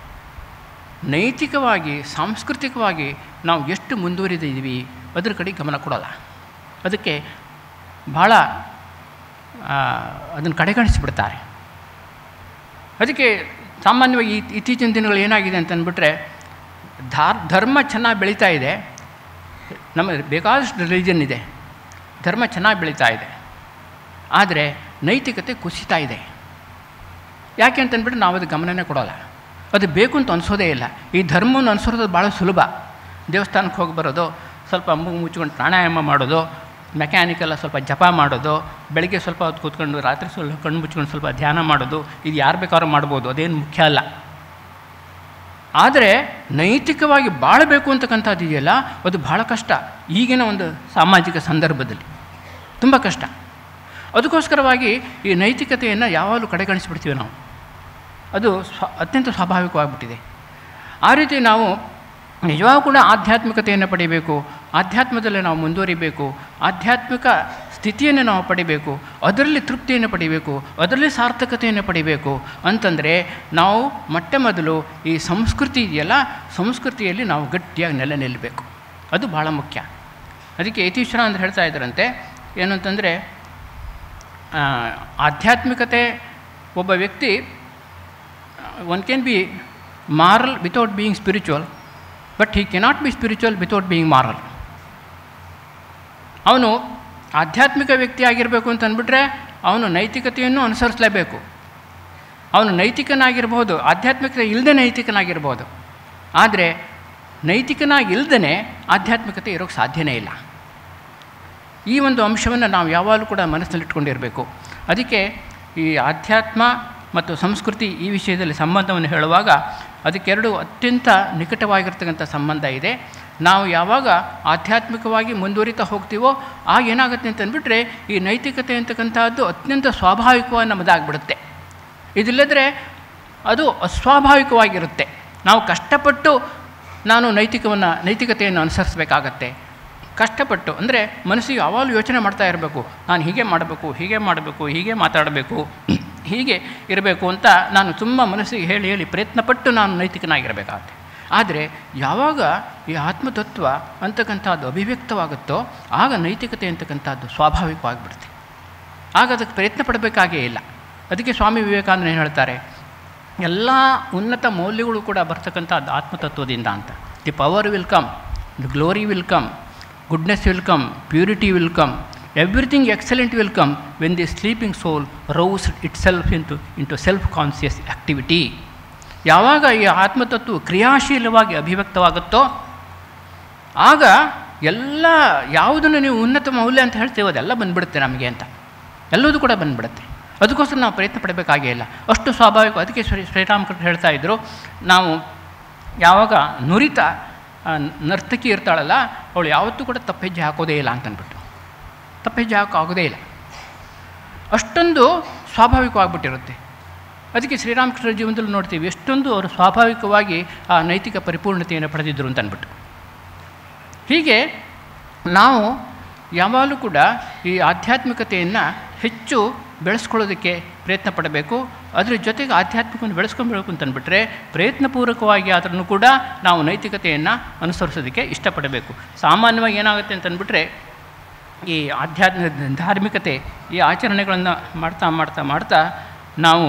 ನೈತಿಕವಾಗಿ ಸಾಂಸ್ಕೃತಿಕವಾಗಿ ನಾವು ಎಷ್ಟು ಮುಂದುವರಿದಿದ್ದೀವಿ ಅದ್ರ ಕಡೆ ಗಮನ ಕೊಡೋಲ್ಲ ಅದಕ್ಕೆ ಭಾಳ ಅದನ್ನು ಕಡೆಗಣಿಸಿಬಿಡ್ತಾರೆ ಅದಕ್ಕೆ ಸಾಮಾನ್ಯವಾಗಿ ಈ- ಇತ್ತೀಚಿನ ದಿನಗಳು ಏನಾಗಿದೆ ಅಂತಂದ್ಬಿಟ್ರೆ ಧಾರ್ ಧರ್ಮ ಚೆನ್ನಾಗಿ ಬೆಳೀತಾ ಇದೆ ನಮ್ಮ ಬೇಕಾದಷ್ಟು ರಿಲಿಜನ್ ಇದೆ ಧರ್ಮ ಚೆನ್ನಾಗಿ ಬೆಳೀತಾ ಇದೆ ಆದರೆ ನೈತಿಕತೆ ಕುಸಿತಾ ಇದೆ ಯಾಕೆ ಅಂತಂದ್ಬಿಟ್ರೆ ನಾವು ಅದು ಗಮನನೇ ಕೊಡೋಲ್ಲ ಅದು ಬೇಕು ಅಂತ ಅನಿಸೋದೇ ಇಲ್ಲ ಈ ಧರ್ಮವನ್ನು ಅನುಸರೋದು ಭಾಳ ಸುಲಭ ದೇವಸ್ಥಾನಕ್ಕೆ ಹೋಗಿ ಬರೋದು ಸ್ವಲ್ಪ ಮೂಗು ಮುಚ್ಕೊಂಡು ಪ್ರಾಣಾಯಾಮ ಮಾಡೋದು ಮೆಕ್ಯಾನಿಕಲ್ಲ ಸ್ವಲ್ಪ ಜಪ ಮಾಡೋದು ಬೆಳಗ್ಗೆ ಸ್ವಲ್ಪ ಹೊತ್ತು ಕೂತ್ಕೊಂಡು ರಾತ್ರಿ ಸ್ವಲ್ಪ ಕಣ್ಣು ಮುಚ್ಕೊಂಡು ಸ್ವಲ್ಪ ಧ್ಯಾನ ಮಾಡೋದು ಇದು ಯಾರು ಬೇಕಾದ್ರೂ ಮಾಡ್ಬೋದು ಅದೇನು ಮುಖ್ಯ ಅಲ್ಲ ಆದರೆ ನೈತಿಕವಾಗಿ ಬಾಳಬೇಕು ಅಂತಕ್ಕಂಥದ್ದು ಇದೆಯಲ್ಲ ಅದು ಭಾಳ ಕಷ್ಟ ಈಗಿನ ಒಂದು ಸಾಮಾಜಿಕ ಸಂದರ್ಭದಲ್ಲಿ ತುಂಬ ಕಷ್ಟ ಅದಕ್ಕೋಸ್ಕರವಾಗಿ ಈ ನೈತಿಕತೆಯನ್ನು ಯಾವಾಗಲೂ ಕಡೆಗಣಿಸಿಬಿಡ್ತೀವಿ ನಾವು ಅದು ಸ್ವ ಅತ್ಯಂತ ಸ್ವಾಭಾವಿಕವಾಗಿಬಿಟ್ಟಿದೆ ಆ ರೀತಿ ನಾವು ನಿಜವಾಗೂ ಕೂಡ ಆಧ್ಯಾತ್ಮಿಕತೆಯನ್ನು ಪಡಿಬೇಕು ಆಧ್ಯಾತ್ಮದಲ್ಲಿ ನಾವು ಮುಂದುವರಿಬೇಕು ಆಧ್ಯಾತ್ಮಿಕ ಸ್ಥಿತಿಯನ್ನು ನಾವು ಪಡಿಬೇಕು ಅದರಲ್ಲಿ ತೃಪ್ತಿಯನ್ನು ಪಡಿಬೇಕು ಅದರಲ್ಲಿ ಸಾರ್ಥಕತೆಯನ್ನು ಪಡಿಬೇಕು ಅಂತಂದರೆ ನಾವು ಮೊಟ್ಟ ಮೊದಲು ಈ ಸಂಸ್ಕೃತಿ ಇದೆಯಲ್ಲ ಸಂಸ್ಕೃತಿಯಲ್ಲಿ ನಾವು ಗಟ್ಟಿಯಾಗಿ ನೆಲೆ ನಿಲ್ಲಬೇಕು ಅದು ಭಾಳ ಮುಖ್ಯ ಅದಕ್ಕೆ ಯತೀಶ್ವರ ಅಂತ ಹೇಳ್ತಾ ಇದ್ದರಂತೆ ಏನು ಅಂತಂದರೆ ಆ, ಆಧ್ಯಾತ್ಮಿಕತೆ ಒಬ್ಬ ವ್ಯಕ್ತಿ one can be moral without being spiritual but he cannot be spiritual without being moral ಅವನು ಆಧ್ಯಾತ್ಮಿಕ ವ್ಯಕ್ತಿ ಆಗಿರಬೇಕು ಅಂತ ಅಂದ್ಬಿಟ್ರೆ ಅವನು ನೈತಿಕತೆಯನ್ನು ಅನುಸರಿಸಲೇಬೇಕು ಅವನು ನೈತಿಕನಾಗಿರ್ಬೋದು ಆಧ್ಯಾತ್ಮಿಕತೆ ಇಲ್ಲದೆ ನೈತಿಕನಾಗಿರ್ಬೋದು ಆದರೆ ನೈತಿಕನಾಗಿಲ್ದೇ ಆಧ್ಯಾತ್ಮಿಕತೆ ಇರೋಕ್ಕೆ ಸಾಧ್ಯನೇ ಇಲ್ಲ ಈ ಒಂದು ಅಂಶವನ್ನು ನಾವು ಯಾವಾಗಲೂ ಕೂಡ ಮನಸ್ಸಿನಲ್ಲಿಟ್ಕೊಂಡಿರಬೇಕು ಅದಕ್ಕೆ ಈ ಆಧ್ಯಾತ್ಮ ಮತ್ತು ಸಂಸ್ಕೃತಿ ಈ ವಿಷಯದಲ್ಲಿ ಸಂಬಂಧವನ್ನು ಹೇಳುವಾಗ ಅದಕ್ಕೆರಡು ಅತ್ಯಂತ ನಿಕಟವಾಗಿರ್ತಕ್ಕಂಥ ಸಂಬಂಧ ಇದೆ ನಾವು ಯಾವಾಗ ಆಧ್ಯಾತ್ಮಿಕವಾಗಿ ಮುಂದುವರಿತಾ ಹೋಗ್ತೀವೋ ಆಗ ಏನಾಗುತ್ತೆ ಅಂತಂದ್ಬಿಟ್ರೆ ಈ ನೈತಿಕತೆ ಅಂತಕ್ಕಂಥದ್ದು ಅತ್ಯಂತ ಸ್ವಾಭಾವಿಕವಾಗಿ ನಮ್ಮದಾಗ್ಬಿಡುತ್ತೆ ಇದಿಲ್ಲದ್ರೆ ಅದು ಅಸ್ವಾಭಾವಿಕವಾಗಿರುತ್ತೆ ನಾವು ಕಷ್ಟಪಟ್ಟು ನಾನು ನೈತಿಕವನ್ನು ನೈತಿಕತೆಯನ್ನು ಅನುಸರಿಸಬೇಕಾಗತ್ತೆ ಕಷ್ಟಪಟ್ಟು ಅಂದರೆ ಮನಸ್ಸಿಗೆ ಯಾವಾಗಲೂ ಯೋಚನೆ ಮಾಡ್ತಾ ಇರಬೇಕು ನಾನು ಹೀಗೆ ಮಾಡಬೇಕು ಹೀಗೆ ಮಾಡಬೇಕು ಹೀಗೆ ಮಾತಾಡಬೇಕು ಹೀಗೆ ಇರಬೇಕು ಅಂತ ನಾನು ತುಂಬ ಮನಸ್ಸಿಗೆ ಹೇಳಿ ಹೇಳಿ ಪ್ರಯತ್ನಪಟ್ಟು ನಾನು ನೈತಿಕನಾಗಿರಬೇಕಾಗತ್ತೆ ಆದರೆ ಯಾವಾಗ ಈ ಆತ್ಮತತ್ವ ಅಂತಕ್ಕಂಥದ್ದು ಅಭಿವ್ಯಕ್ತವಾಗುತ್ತೋ ಆಗ ನೈತಿಕತೆ ಅಂತಕ್ಕಂಥದ್ದು ಸ್ವಾಭಾವಿಕವಾಗಿಬಿಡುತ್ತೆ ಆಗ ಅದಕ್ಕೆ ಪ್ರಯತ್ನ ಪಡಬೇಕಾಗೇ ಇಲ್ಲ ಅದಕ್ಕೆ ಸ್ವಾಮಿ ವಿವೇಕಾನಂದ ಏನು ಹೇಳ್ತಾರೆ ಎಲ್ಲ ಉನ್ನತ ಮೌಲ್ಯಗಳು ಕೂಡ ಬರ್ತಕ್ಕಂಥದ್ದು ಆತ್ಮತತ್ವದಿಂದ ಅಂತ the power will come the glory will come goodness will come purity will come everything excellent will come when the sleeping soul rouse itself into into self conscious activity ಯಾವಾಗ ಈ ಆತ್ಮತತ್ವ ಕ್ರಿಯಾಶೀಲವಾಗಿ ಅಭಿವ್ಯಕ್ತವಾಗುತ್ತೋ ಆಗ ಎಲ್ಲ ಯಾವುದನ್ನು ನೀವು ಉನ್ನತ ಮೌಲ್ಯ ಅಂತ ಹೇಳ್ತೀವೋ ಅದೆಲ್ಲ ಬಂದ್ಬಿಡುತ್ತೆ ನಮಗೆ ಅಂತ ಎಲ್ಲದೂ ಕೂಡ ಬಂದ್ಬಿಡುತ್ತೆ ಅದಕ್ಕೋಸ್ಕರ ನಾವು ಪ್ರಯತ್ನ ಪಡಬೇಕಾಗೇ ಇಲ್ಲ ಅಷ್ಟು ಸ್ವಾಭಾವಿಕ ಅದಕ್ಕೆ ಶ್ರೀ ಶ್ರೀರಾಮಕೃಷ್ಣ ಹೇಳ್ತಾ ಇದ್ದರು ನಾವು ಯಾವಾಗ ನುರಿತ ಆ, ನರ್ತಕಿ ಇರ್ತಾಳಲ್ಲ ಅವಳು ಯಾವತ್ತೂ ಕೂಡ ತಪ್ಪೆಜ್ಜೆ ಹಾಕೋದೇ ಇಲ್ಲ ಅಂತಂದ್ಬಿಟ್ಟು ತಪ್ಪೆಜ್ಜೆ ಹಾಕೋಗೋದೇ ಇಲ್ಲ ಅಷ್ಟೊಂದು ಸ್ವಾಭಾವಿಕವಾಗಿಬಿಟ್ಟಿರುತ್ತೆ ಅದಕ್ಕೆ ಶ್ರೀರಾಮಕೃಷ್ಣ ಜೀವನದಲ್ಲಿ ನೋಡ್ತೀವಿ ಎಷ್ಟೊಂದು ಅವರು ಸ್ವಾಭಾವಿಕವಾಗಿ ಆ ನೈತಿಕ ಪರಿಪೂರ್ಣತೆಯನ್ನು ಪಡೆದಿದ್ದರು ಅಂತ ಅಂದ್ಬಿಟ್ಟು ಹೀಗೆ ನಾವು ಯಾವಾಗಲೂ ಕೂಡ ಈ ಆಧ್ಯಾತ್ಮಿಕತೆಯನ್ನು ಹೆಚ್ಚು ಬೆಳೆಸ್ಕೊಳ್ಳೋದಕ್ಕೆ ಪ್ರಯತ್ನ ಪಡಬೇಕು ಅದರ ಜೊತೆಗೆ ಆಧ್ಯಾತ್ಮಿಕವನ್ನು ಬೆಳೆಸ್ಕೊಳ್ಬೇಕು ಅಂತಂದ್ಬಿಟ್ರೆ ಪ್ರಯತ್ನಪೂರ್ವಕವಾಗಿ ಆದ್ರೂ ಕೂಡ ನಾವು ನೈತಿಕತೆಯನ್ನು ಅನುಸರಿಸೋದಕ್ಕೆ ಇಷ್ಟಪಡಬೇಕು ಸಾಮಾನ್ಯವಾಗಿ ಏನಾಗುತ್ತೆ ಅಂತಂದ್ಬಿಟ್ರೆ ಈ ಆಧ್ಯಾತ್ಮ ಧಾರ್ಮಿಕತೆ ಈ ಆಚರಣೆಗಳನ್ನು ಮಾಡ್ತಾ ಮಾಡ್ತಾ ಮಾಡ್ತಾ ನಾವು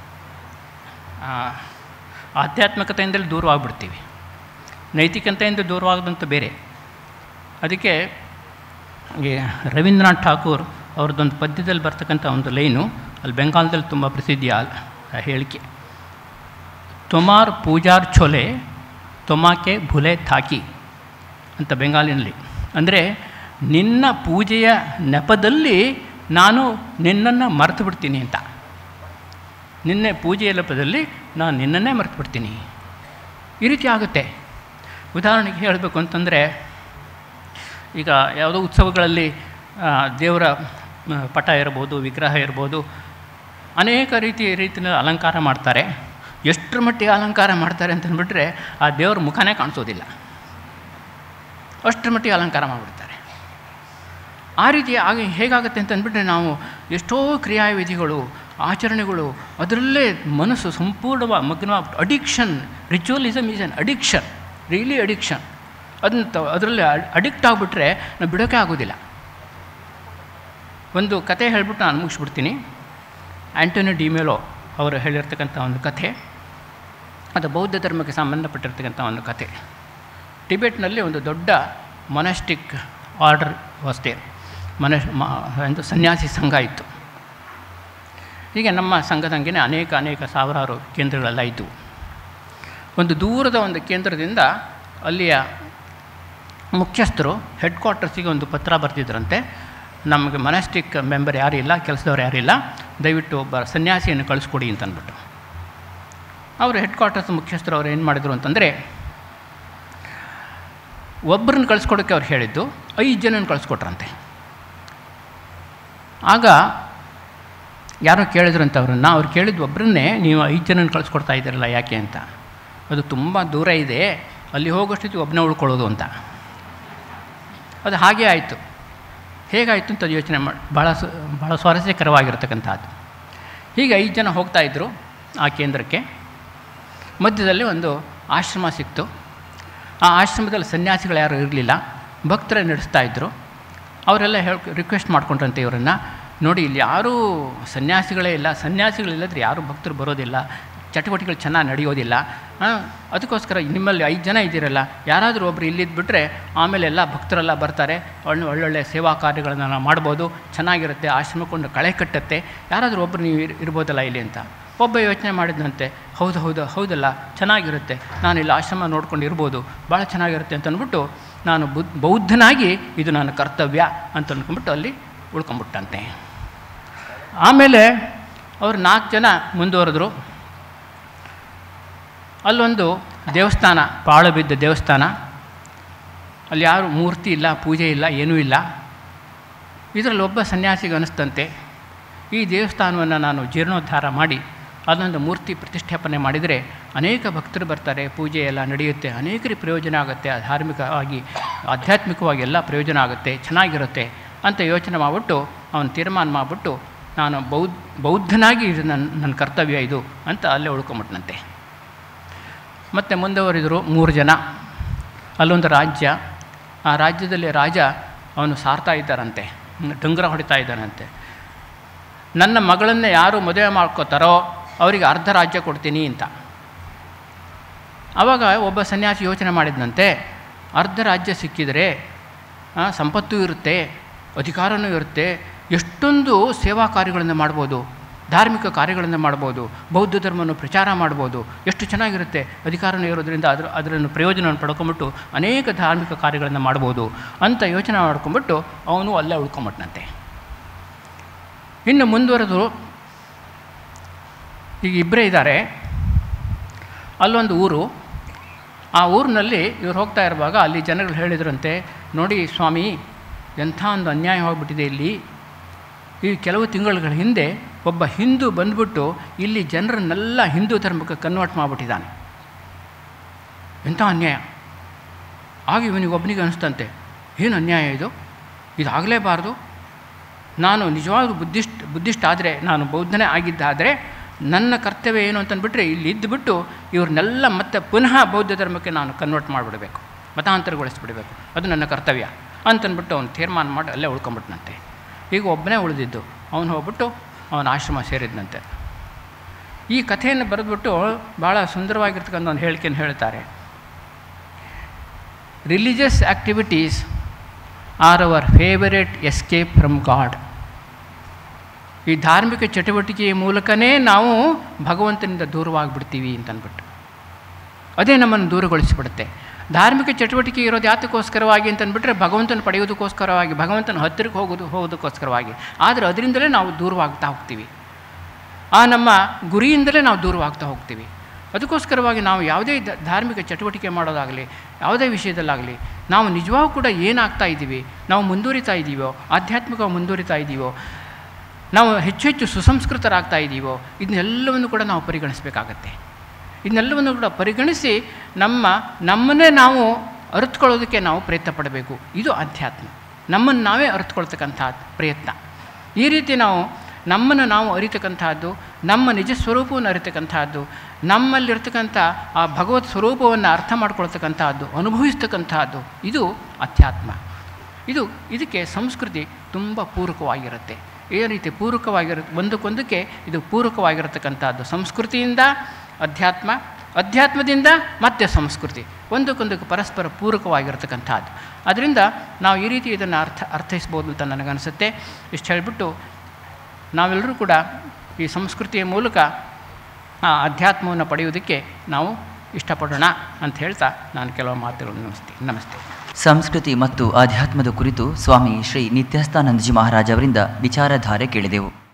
ಆ, ಆಧ್ಯಾತ್ಮಿಕತೆಯಿಂದಲೇ ದೂರವಾಗ್ಬಿಡ್ತೀವಿ ನೈತಿಕತೆಯಿಂದ ದೂರವಾಗದಂತ ಬೇರೆ ಅದಕ್ಕೆ ಈ ರವೀಂದ್ರನಾಥ್ ಠಾಕೂರ್ ಅವ್ರದ್ದೊಂದು ಪದ್ಯದಲ್ಲಿ ಬರ್ತಕ್ಕಂಥ ಒಂದು ಲೈನು ಅಲ್ಲಿ ಬೆಂಗಾಲದಲ್ಲಿ ತುಂಬ ಪ್ರಸಿದ್ಧಿ ಆ ಆ ಹೇಳಿಕೆ ತೊಮಾರ್ ಪೂಜಾರ್ ಛೊಲೆ ತೊಮಾಕೆ ಭುಲೆ ಥಾಕಿ ಅಂತ ಬೆಂಗಾಲಿನಲ್ಲಿ ಅಂದರೆ ನಿನ್ನ ಪೂಜೆಯ ನೆಪದಲ್ಲಿ ನಾನು ನಿನ್ನನ್ನು ಮರೆತು ಬಿಡ್ತೀನಿ ಅಂತ ನಿನ್ನೆ ಪೂಜೆಯ ನೆಪದಲ್ಲಿ ನಾನು ನಿನ್ನನ್ನೇ ಮರೆತು ಬಿಡ್ತೀನಿ ಈ ರೀತಿ ಆಗುತ್ತೆ ಉದಾಹರಣೆಗೆ ಹೇಳಬೇಕು ಅಂತಂದರೆ ಈಗ ಯಾವುದೋ ಉತ್ಸವಗಳಲ್ಲಿ ಆ, ದೇವರ ಮ, ಪಟ ಇರ್ಬೋದು ವಿಗ್ರಹ ಇರ್ಬೋದು ಅನೇಕ ರೀತಿ ರೀತಿಯ ಅಲಂಕಾರ ಮಾಡ್ತಾರೆ ಎಷ್ಟರ ಮಟ್ಟಿಗೆ ಅಲಂಕಾರ ಮಾಡ್ತಾರೆ ಅಂತಂದ್ಬಿಟ್ರೆ ಆ ದೇವ್ರ ಮುಖನೇ ಕಾಣಿಸೋದಿಲ್ಲ ಅಷ್ಟರ ಮಟ್ಟಿಗೆ ಅಲಂಕಾರ ಮಾಡಿಬಿಡ್ತಾರೆ ಆ ರೀತಿ ಆಗ ಹೇಗಾಗುತ್ತೆ ಅಂತಂದ್ಬಿಟ್ರೆ ನಾವು ಎಷ್ಟೋ ಕ್ರಿಯಾವಿಧಿಗಳು ಆಚರಣೆಗಳು ಅದರಲ್ಲೇ ಮನಸ್ಸು ಸಂಪೂರ್ಣವಾಗಿ ಮಗ್ನವಾಗಿ addiction ritualism is an addiction really addiction ಅದನ್ನ ತ ಅದರಲ್ಲಿ ಅಡಿಕ್ಟ್ ಆಗಿಬಿಟ್ರೆ ನಾವು ಬಿಡೋಕ್ಕೆ ಆಗೋದಿಲ್ಲ ಒಂದು ಕತೆ ಹೇಳ್ಬಿಟ್ಟು ನಾನು ಮುಗಿಸ್ಬಿಡ್ತೀನಿ ಆ್ಯಂಟೋನಿ ಡಿಮೆಲೋ ಅವರು ಹೇಳಿರ್ತಕ್ಕಂಥ ಒಂದು ಕಥೆ ಅದು ಬೌದ್ಧ ಧರ್ಮಕ್ಕೆ ಸಂಬಂಧಪಟ್ಟಿರ್ತಕ್ಕಂಥ ಒಂದು ಕಥೆ ಟಿಬೆಟ್ನಲ್ಲಿ ಒಂದು ದೊಡ್ಡ ಮೊನಾಸ್ಟಿಕ್ ಆರ್ಡರ್ ವಸ್ತೆ ಮನ ಮ ಒಂದು ಸನ್ಯಾಸಿ ಸಂಘ ಇತ್ತು ಹೀಗೆ ನಮ್ಮ ಸಂಘದಂಗೆನೇ ಅನೇಕ ಅನೇಕ ಸಾವಿರಾರು ಕೇಂದ್ರಗಳೆಲ್ಲ ಇದ್ದವು ಒಂದು ದೂರದ ಒಂದು ಕೇಂದ್ರದಿಂದ ಅಲ್ಲಿಯ ಮುಖ್ಯಸ್ಥರು ಹೆಡ್ ಕ್ವಾರ್ಟರ್ಸಿಗೆ ಒಂದು ಪತ್ರ ಬರೆದಿದ್ರಂತೆ ನಮಗೆ ಮನಸ್ಟಿಕ್ ಮೆಂಬರ್ ಯಾರಿಲ್ಲ ಕೆಲಸದವ್ರು ಯಾರಿಲ್ಲ ದಯವಿಟ್ಟು ಒಬ್ಬ ಸನ್ಯಾಸಿಯನ್ನು ಕಳಿಸ್ಕೊಡಿ ಅಂತ ಅಂದ್ಬಿಟ್ಟು ಅವರು ಹೆಡ್ ಕ್ವಾರ್ಟರ್ಸ್ ಮುಖ್ಯಸ್ಥರು ಅವ್ರು ಏನು ಮಾಡಿದರು ಅಂತಂದರೆ ಒಬ್ಬರನ್ನ ಕಳಿಸ್ಕೊಡೋಕ್ಕೆ ಅವ್ರು ಹೇಳಿದ್ದು ಐದು ಜನನ ಕಳಿಸ್ಕೊಟ್ರಂತೆ ಆಗ ಯಾರೋ ಕೇಳಿದ್ರಂತ ಅವ್ರನ್ನ ಅವ್ರು ಕೇಳಿದ್ದು ಒಬ್ಬರನ್ನೇ ನೀವು ಐದು ಜನನ ಕಳಿಸ್ಕೊಡ್ತಾ ಇದ್ದೀರಲ್ಲ ಯಾಕೆ ಅಂತ ಅದು ತುಂಬ ದೂರ ಇದೆ ಅಲ್ಲಿ ಹೋಗೋಷ್ಟೊತ್ತಿಗೆ ಒಬ್ಬನೇ ಉಳ್ಕೊಳ್ಳೋದು ಅಂತ ಅದು ಹಾಗೇ ಆಯಿತು ಹೇಗಾಯಿತು ಅಂತ ಯೋಚನೆ ಮಾಡಿ ಭಾಳ ಸ ಭಾಳ ಸ್ವಾರಸ್ಯಕರವಾಗಿರ್ತಕ್ಕಂಥದ್ದು ಹೀಗೆ ಐದು ಜನ ಹೋಗ್ತಾಯಿದ್ರು ಆ ಕೇಂದ್ರಕ್ಕೆ ಮಧ್ಯದಲ್ಲಿ ಒಂದು ಆಶ್ರಮ ಸಿಕ್ತು ಆ ಆಶ್ರಮದಲ್ಲಿ ಸನ್ಯಾಸಿಗಳು ಯಾರೂ ಇರಲಿಲ್ಲ ಭಕ್ತರೇ ನಡೆಸ್ತಾ ಇದ್ದರು ಅವರೆಲ್ಲ ಹೇಳಿ ರಿಕ್ವೆಸ್ಟ್ ಮಾಡ್ಕೊಂಡ್ರಂತೆ ಇವರನ್ನು ನೋಡಿ ಇಲ್ಲಿ ಯಾರೂ ಸನ್ಯಾಸಿಗಳೇ ಇಲ್ಲ ಸನ್ಯಾಸಿಗಳಿಲ್ಲದ್ರೆ ಯಾರೂ ಭಕ್ತರು ಬರೋದಿಲ್ಲ ಚಟುವಟಿಕೆಗಳು ಚೆನ್ನಾಗಿ ನಡೆಯೋದಿಲ್ಲ ಆ, ಅದಕ್ಕೋಸ್ಕರ ನಿಮ್ಮಲ್ಲಿ ಐದು ಜನ ಇದ್ದೀರಲ್ಲ ಯಾರಾದರೂ ಒಬ್ಬರು ಇಲ್ಲಿದ್ದುಬಿಟ್ರೆ ಆಮೇಲೆ ಎಲ್ಲ ಭಕ್ತರೆಲ್ಲ ಬರ್ತಾರೆ ಒಳ್ಳೆ ಒಳ್ಳೊಳ್ಳೆ ಸೇವಾ ಕಾರ್ಯಗಳನ್ನು ನಾವು ಮಾಡ್ಬೋದು ಚೆನ್ನಾಗಿರುತ್ತೆ ಆಶ್ರಮಕ್ಕೊಂಡು ಕಳೆ ಕಟ್ಟುತ್ತೆ ಯಾರಾದರೂ ಒಬ್ಬರು ನೀವು ಇರ್- ಇರ್ಬೋದಲ್ಲ ಇಲ್ಲಿ ಅಂತ ಒಬ್ಬ ಯೋಚನೆ ಮಾಡಿದಂತೆ ಹೌದು ಹೌದು ಹೌದಲ್ಲ ಚೆನ್ನಾಗಿರುತ್ತೆ ನಾನು ಇಲ್ಲಿ ಆಶ್ರಮ ನೋಡ್ಕೊಂಡು ಇರ್ಬೋದು ಭಾಳ ಚೆನ್ನಾಗಿರುತ್ತೆ ಅಂತ ಅಂದ್ಬಿಟ್ಟು ನಾನು ಬುದ್ ಬೌದ್ಧನಾಗಿ ಇದು ನನ್ನ ಕರ್ತವ್ಯ ಅಂತ ಅಂದ್ಕೊಂಡ್ಬಿಟ್ಟು ಅಲ್ಲಿ ಉಳ್ಕೊಂಬಿಟ್ಟಂತೆ ಆಮೇಲೆ ಅವ್ರು ನಾಲ್ಕು ಜನ ಮುಂದುವರೆದ್ರು ಅಲ್ಲೊಂದು ದೇವಸ್ಥಾನ ಪಾಳು ಬಿದ್ದ ದೇವಸ್ಥಾನ ಅಲ್ಲಿ ಯಾರು ಮೂರ್ತಿ ಇಲ್ಲ ಪೂಜೆ ಇಲ್ಲ ಏನೂ ಇಲ್ಲ ಇದರಲ್ಲಿ ಒಬ್ಬ ಸನ್ಯಾಸಿಗೆ ಅನಿಸ್ತಂತೆ ಈ ದೇವಸ್ಥಾನವನ್ನು ನಾನು ಜೀರ್ಣೋದ್ಧಾರ ಮಾಡಿ ಅದೊಂದು ಮೂರ್ತಿ ಪ್ರತಿಷ್ಠಾಪನೆ ಮಾಡಿದರೆ ಅನೇಕ ಭಕ್ತರು ಬರ್ತಾರೆ ಪೂಜೆ ಎಲ್ಲ ನಡೆಯುತ್ತೆ ಅನೇಕರಿಗೆ ಪ್ರಯೋಜನ ಆಗುತ್ತೆ ಧಾರ್ಮಿಕವಾಗಿ ಆಧ್ಯಾತ್ಮಿಕವಾಗಿ ಎಲ್ಲ ಪ್ರಯೋಜನ ಆಗುತ್ತೆ ಚೆನ್ನಾಗಿರುತ್ತೆ ಅಂತ ಯೋಚನೆ ಮಾಡಿಬಿಟ್ಟು ಅವನು ತೀರ್ಮಾನ ಮಾಡಿಬಿಟ್ಟು ನಾನು ಬೌದ್ಧ ಬೌದ್ಧನಾಗಿ ಇದು ನನ್ನ ನನ್ನ ಕರ್ತವ್ಯ ಇದು ಅಂತ ಅಲ್ಲೇ ಉಳ್ಕೊಂಬಿಟ್ನಂತೆ ಮತ್ತು ಮುಂದುವರಿದರು ಮೂರು ಜನ ಅಲ್ಲೊಂದು ರಾಜ್ಯ ಆ ರಾಜ್ಯದಲ್ಲಿ ರಾಜ ಅವನು ಸಾರ್ತಾ ಇದ್ದಾರಂತೆ ಡಂಗುರ ಹೊಡಿತಾ ಇದ್ದಾನಂತೆ ನನ್ನ ಮಗಳನ್ನೇ ಯಾರು ಮದುವೆ ಮಾಡ್ಕೋತಾರೋ ಅವರಿಗೆ ಅರ್ಧ ರಾಜ್ಯ ಕೊಡ್ತೀನಿ ಅಂತ ಆವಾಗ ಒಬ್ಬ ಸನ್ಯಾಸಿ ಯೋಚನೆ ಮಾಡಿದಂತೆ ಅರ್ಧ ರಾಜ್ಯ ಸಿಕ್ಕಿದರೆ ಆ, ಸಂಪತ್ತು ಇರುತ್ತೆ ಅಧಿಕಾರನೂ ಇರುತ್ತೆ ಎಷ್ಟೊಂದು ಸೇವಾ ಕಾರ್ಯಗಳನ್ನು ಮಾಡ್ಬೋದು ಧಾರ್ಮಿಕ ಕಾರ್ಯಗಳನ್ನು ಮಾಡ್ಬೋದು ಬೌದ್ಧ ಧರ್ಮವನ್ನು ಪ್ರಚಾರ ಮಾಡ್ಬೋದು ಎಷ್ಟು ಚೆನ್ನಾಗಿರುತ್ತೆ ಅಧಿಕಾರನೂ ಇರೋದ್ರಿಂದ ಅದ್ರ ಅದರನ್ನು ಪ್ರಯೋಜನವನ್ನು ಪಡ್ಕೊಂಬಿಟ್ಟು ಅನೇಕ ಧಾರ್ಮಿಕ ಕಾರ್ಯಗಳನ್ನು ಮಾಡ್ಬೋದು ಅಂತ ಯೋಚನೆ ಮಾಡ್ಕೊಂಬಿಟ್ಟು ಅವನು ಅಲ್ಲೇ ಉಳ್ಕೊಂಬಿಟ್ನಂತೆ ಇನ್ನು ಮುಂದುವರೆದು ಈಗ ಇಬ್ಬರೇ ಇದ್ದಾರೆ ಅಲ್ಲೊಂದು ಊರು ಆ ಊರಿನಲ್ಲಿ ಇವ್ರು ಹೋಗ್ತಾ ಇರುವಾಗ ಅಲ್ಲಿ ಜನಗಳು ಹೇಳಿದ್ರಂತೆ ನೋಡಿ ಸ್ವಾಮಿ ಎಂಥ ಒಂದು ಅನ್ಯಾಯವಾಗ್ಬಿಟ್ಟಿದೆ ಇಲ್ಲಿ ಈ ಕೆಲವು ತಿಂಗಳುಗಳ ಹಿಂದೆ ಒಬ್ಬ ಹಿಂದೂ ಬಂದ್ಬಿಟ್ಟು ಇಲ್ಲಿ ಜನರನ್ನೆಲ್ಲ ಹಿಂದೂ ಧರ್ಮಕ್ಕೆ ಕನ್ವರ್ಟ್ ಮಾಡಿಬಿಟ್ಟಿದ್ದಾನೆ ಎಂಥ ಅನ್ಯಾಯ ಆಗ ಇವನಿಗೆ ಒಬ್ಬನಿಗೆ ಅನಿಸ್ತಂತೆ ಏನು ಅನ್ಯಾಯ ಇದು ಇದಾಗಲೇಬಾರ್ದು ನಾನು ನಿಜವಾಗ್ಲೂ ಬುದ್ಧಿಸ್ಟ್ ಬುದ್ಧಿಸ್ಟ್ ಆದರೆ ನಾನು ಬೌದ್ಧನೇ ಆಗಿದ್ದಾದರೆ ನನ್ನ ಕರ್ತವ್ಯ ಏನು ಅಂತಂದ್ಬಿಟ್ರೆ ಇಲ್ಲಿ ಇದ್ದುಬಿಟ್ಟು ಇವ್ರನ್ನೆಲ್ಲ ಮತ್ತೆ ಪುನಃ ಬೌದ್ಧ ಧರ್ಮಕ್ಕೆ ನಾನು ಕನ್ವರ್ಟ್ ಮಾಡಿಬಿಡಬೇಕು ಮತಾಂತರಗೊಳಿಸ್ಬಿಡಬೇಕು ಅದು ನನ್ನ ಕರ್ತವ್ಯ ಅಂತಂದ್ಬಿಟ್ಟು ಅವನು ತೀರ್ಮಾನ ಮಾಡಿ ಅಲ್ಲೇ ಉಳ್ಕೊಂಬಿಟ್ನಂತೆ ಈಗ ಒಬ್ಬನೇ ಉಳಿದಿದ್ದು ಅವನು ಹೋಗ್ಬಿಟ್ಟು ಅವನ ಆಶ್ರಮ ಸೇರಿದ್ನಂತೆ ಈ ಕಥೆಯನ್ನು ಬರೆದ್ಬಿಟ್ಟು ಭಾಳ ಸುಂದರವಾಗಿರ್ತಕ್ಕಂಥ ಒಂದು ಹೇಳಿಕೆಯನ್ನು ಹೇಳ್ತಾರೆ religious activities are our favourite escape from God ಈ ಧಾರ್ಮಿಕ ಚಟುವಟಿಕೆಯ ಮೂಲಕನೇ ನಾವು ಭಗವಂತನಿಂದ ದೂರವಾಗಿಬಿಡ್ತೀವಿ ಅಂತಂದ್ಬಿಟ್ಟು ಅದೇ ನಮ್ಮನ್ನು ದೂರಗೊಳಿಸಿಬಿಡುತ್ತೆ ಧಾರ್ಮಿಕ ಚಟುವಟಿಕೆ ಇರೋದು ಯಾತಕ್ಕೋಸ್ಕರವಾಗಿ ಅಂತಂದ್ಬಿಟ್ರೆ ಭಗವಂತನ ಪಡೆಯೋದಕ್ಕೋಸ್ಕರವಾಗಿ ಭಗವಂತನ ಹತ್ತಿರಕ್ಕೆ ಹೋಗೋದು ಹೋಗೋದಕ್ಕೋಸ್ಕರವಾಗಿ ಆದರೆ ಅದರಿಂದಲೇ ನಾವು ದೂರವಾಗ್ತಾ ಹೋಗ್ತೀವಿ ಆ ನಮ್ಮ ಗುರಿಯಿಂದಲೇ ನಾವು ದೂರವಾಗ್ತಾ ಹೋಗ್ತೀವಿ ಅದಕ್ಕೋಸ್ಕರವಾಗಿ ನಾವು ಯಾವುದೇ ದ- ಧಾರ್ಮಿಕ ಚಟುವಟಿಕೆ ಮಾಡೋದಾಗಲಿ ಯಾವುದೇ ವಿಷಯದಲ್ಲಾಗಲಿ ನಾವು ನಿಜವಾಗೂ ಕೂಡ ಏನಾಗ್ತಾ ಇದ್ದೀವಿ ನಾವು ಮುಂದುವರಿತಾ ಇದ್ದೀವೋ ಆಧ್ಯಾತ್ಮಿಕವಾಗಿ ಮುಂದುವರಿತಾ ಇದ್ದೀವೋ ನಾವು ಹೆಚ್ಚು ಹೆಚ್ಚು ಸುಸಂಸ್ಕೃತರಾಗ್ತಾ ಇದ್ದೀವೋ ಇದನ್ನೆಲ್ಲವನ್ನು ಕೂಡ ನಾವು ಪರಿಗಣಿಸಬೇಕಾಗತ್ತೆ ಇದನ್ನೆಲ್ಲವನ್ನು ಕೂಡ ಪರಿಗಣಿಸಿ ನಮ್ಮ ನಮ್ಮನ್ನೇ ನಾವು ಅರಿತುಕೊಳ್ಳೋದಕ್ಕೆ ನಾವು ಪ್ರಯತ್ನ ಪಡಬೇಕು ಇದು ಅಧ್ಯಾತ್ಮ ನಮ್ಮನ್ನು ನಾವೇ ಅರಿತುಕೊಳ್ತಕ್ಕಂಥ ಪ್ರಯತ್ನ ಈ ರೀತಿ ನಾವು ನಮ್ಮನ್ನು ನಾವು ಅರಿತಕ್ಕಂತಹದ್ದು ನಮ್ಮ ನಿಜ ಸ್ವರೂಪವನ್ನು ಅರಿತಕ್ಕಂತಹದ್ದು ನಮ್ಮಲ್ಲಿರ್ತಕ್ಕಂಥ ಆ ಭಗವತ್ ಸ್ವರೂಪವನ್ನು ಅರ್ಥ ಮಾಡ್ಕೊಳ್ತಕ್ಕಂತಹದ್ದು ಅನುಭವಿಸ್ತಕ್ಕಂತಹದ್ದು ಇದು ಅಧ್ಯಾತ್ಮ ಇದು ಇದಕ್ಕೆ ಸಂಸ್ಕೃತಿ ತುಂಬ ಪೂರಕವಾಗಿರುತ್ತೆ ಈ ರೀತಿ ಪೂರಕವಾಗಿರ ಒಂದಕ್ಕೊಂದಕ್ಕೆ ಇದು ಪೂರಕವಾಗಿರತಕ್ಕಂಥದ್ದು ಸಂಸ್ಕೃತಿಯಿಂದ ಅಧ್ಯಾತ್ಮ ಅಧ್ಯಾತ್ಮದಿಂದ ಮತ್ತೆ ಸಂಸ್ಕೃತಿ ಒಂದಕ್ಕೊಂದಕ್ಕೆ ಪರಸ್ಪರ ಪೂರಕವಾಗಿರತಕ್ಕಂಥದ್ದು ಅದರಿಂದ ನಾವು ಈ ರೀತಿ ಇದನ್ನು ಅರ್ಥ ಅರ್ಥೈಸ್ಬೋದು ಅಂತ ನನಗನ್ನಿಸುತ್ತೆ ಇಷ್ಟು ಹೇಳಿಬಿಟ್ಟು ನಾವೆಲ್ಲರೂ ಕೂಡ ಈ ಸಂಸ್ಕೃತಿಯ ಮೂಲಕ ಆ ಅಧ್ಯಾತ್ಮವನ್ನು ಪಡೆಯುವುದಕ್ಕೆ ನಾವು ಇಷ್ಟಪಡೋಣ ಅಂತ ಹೇಳ್ತಾ ನಾನು ಕೆಲವು ಮಾತುಗಳನ್ನು ನಮಸ್ತೆ ನಮಸ್ತೆ ಸಂಸ್ಕೃತಿ ಮತ್ತು ಆಧ್ಯಾತ್ಮದ ಕುರಿತು ಸ್ವಾಮಿ ಶ್ರೀ ನಿತ್ಯಾಸ್ತಾನಂದಜಿ ಮಹಾರಾಜ್ ಅವರಿಂದ ವಿಚಾರಧಾರೆ ಕೇಳಿದೆವು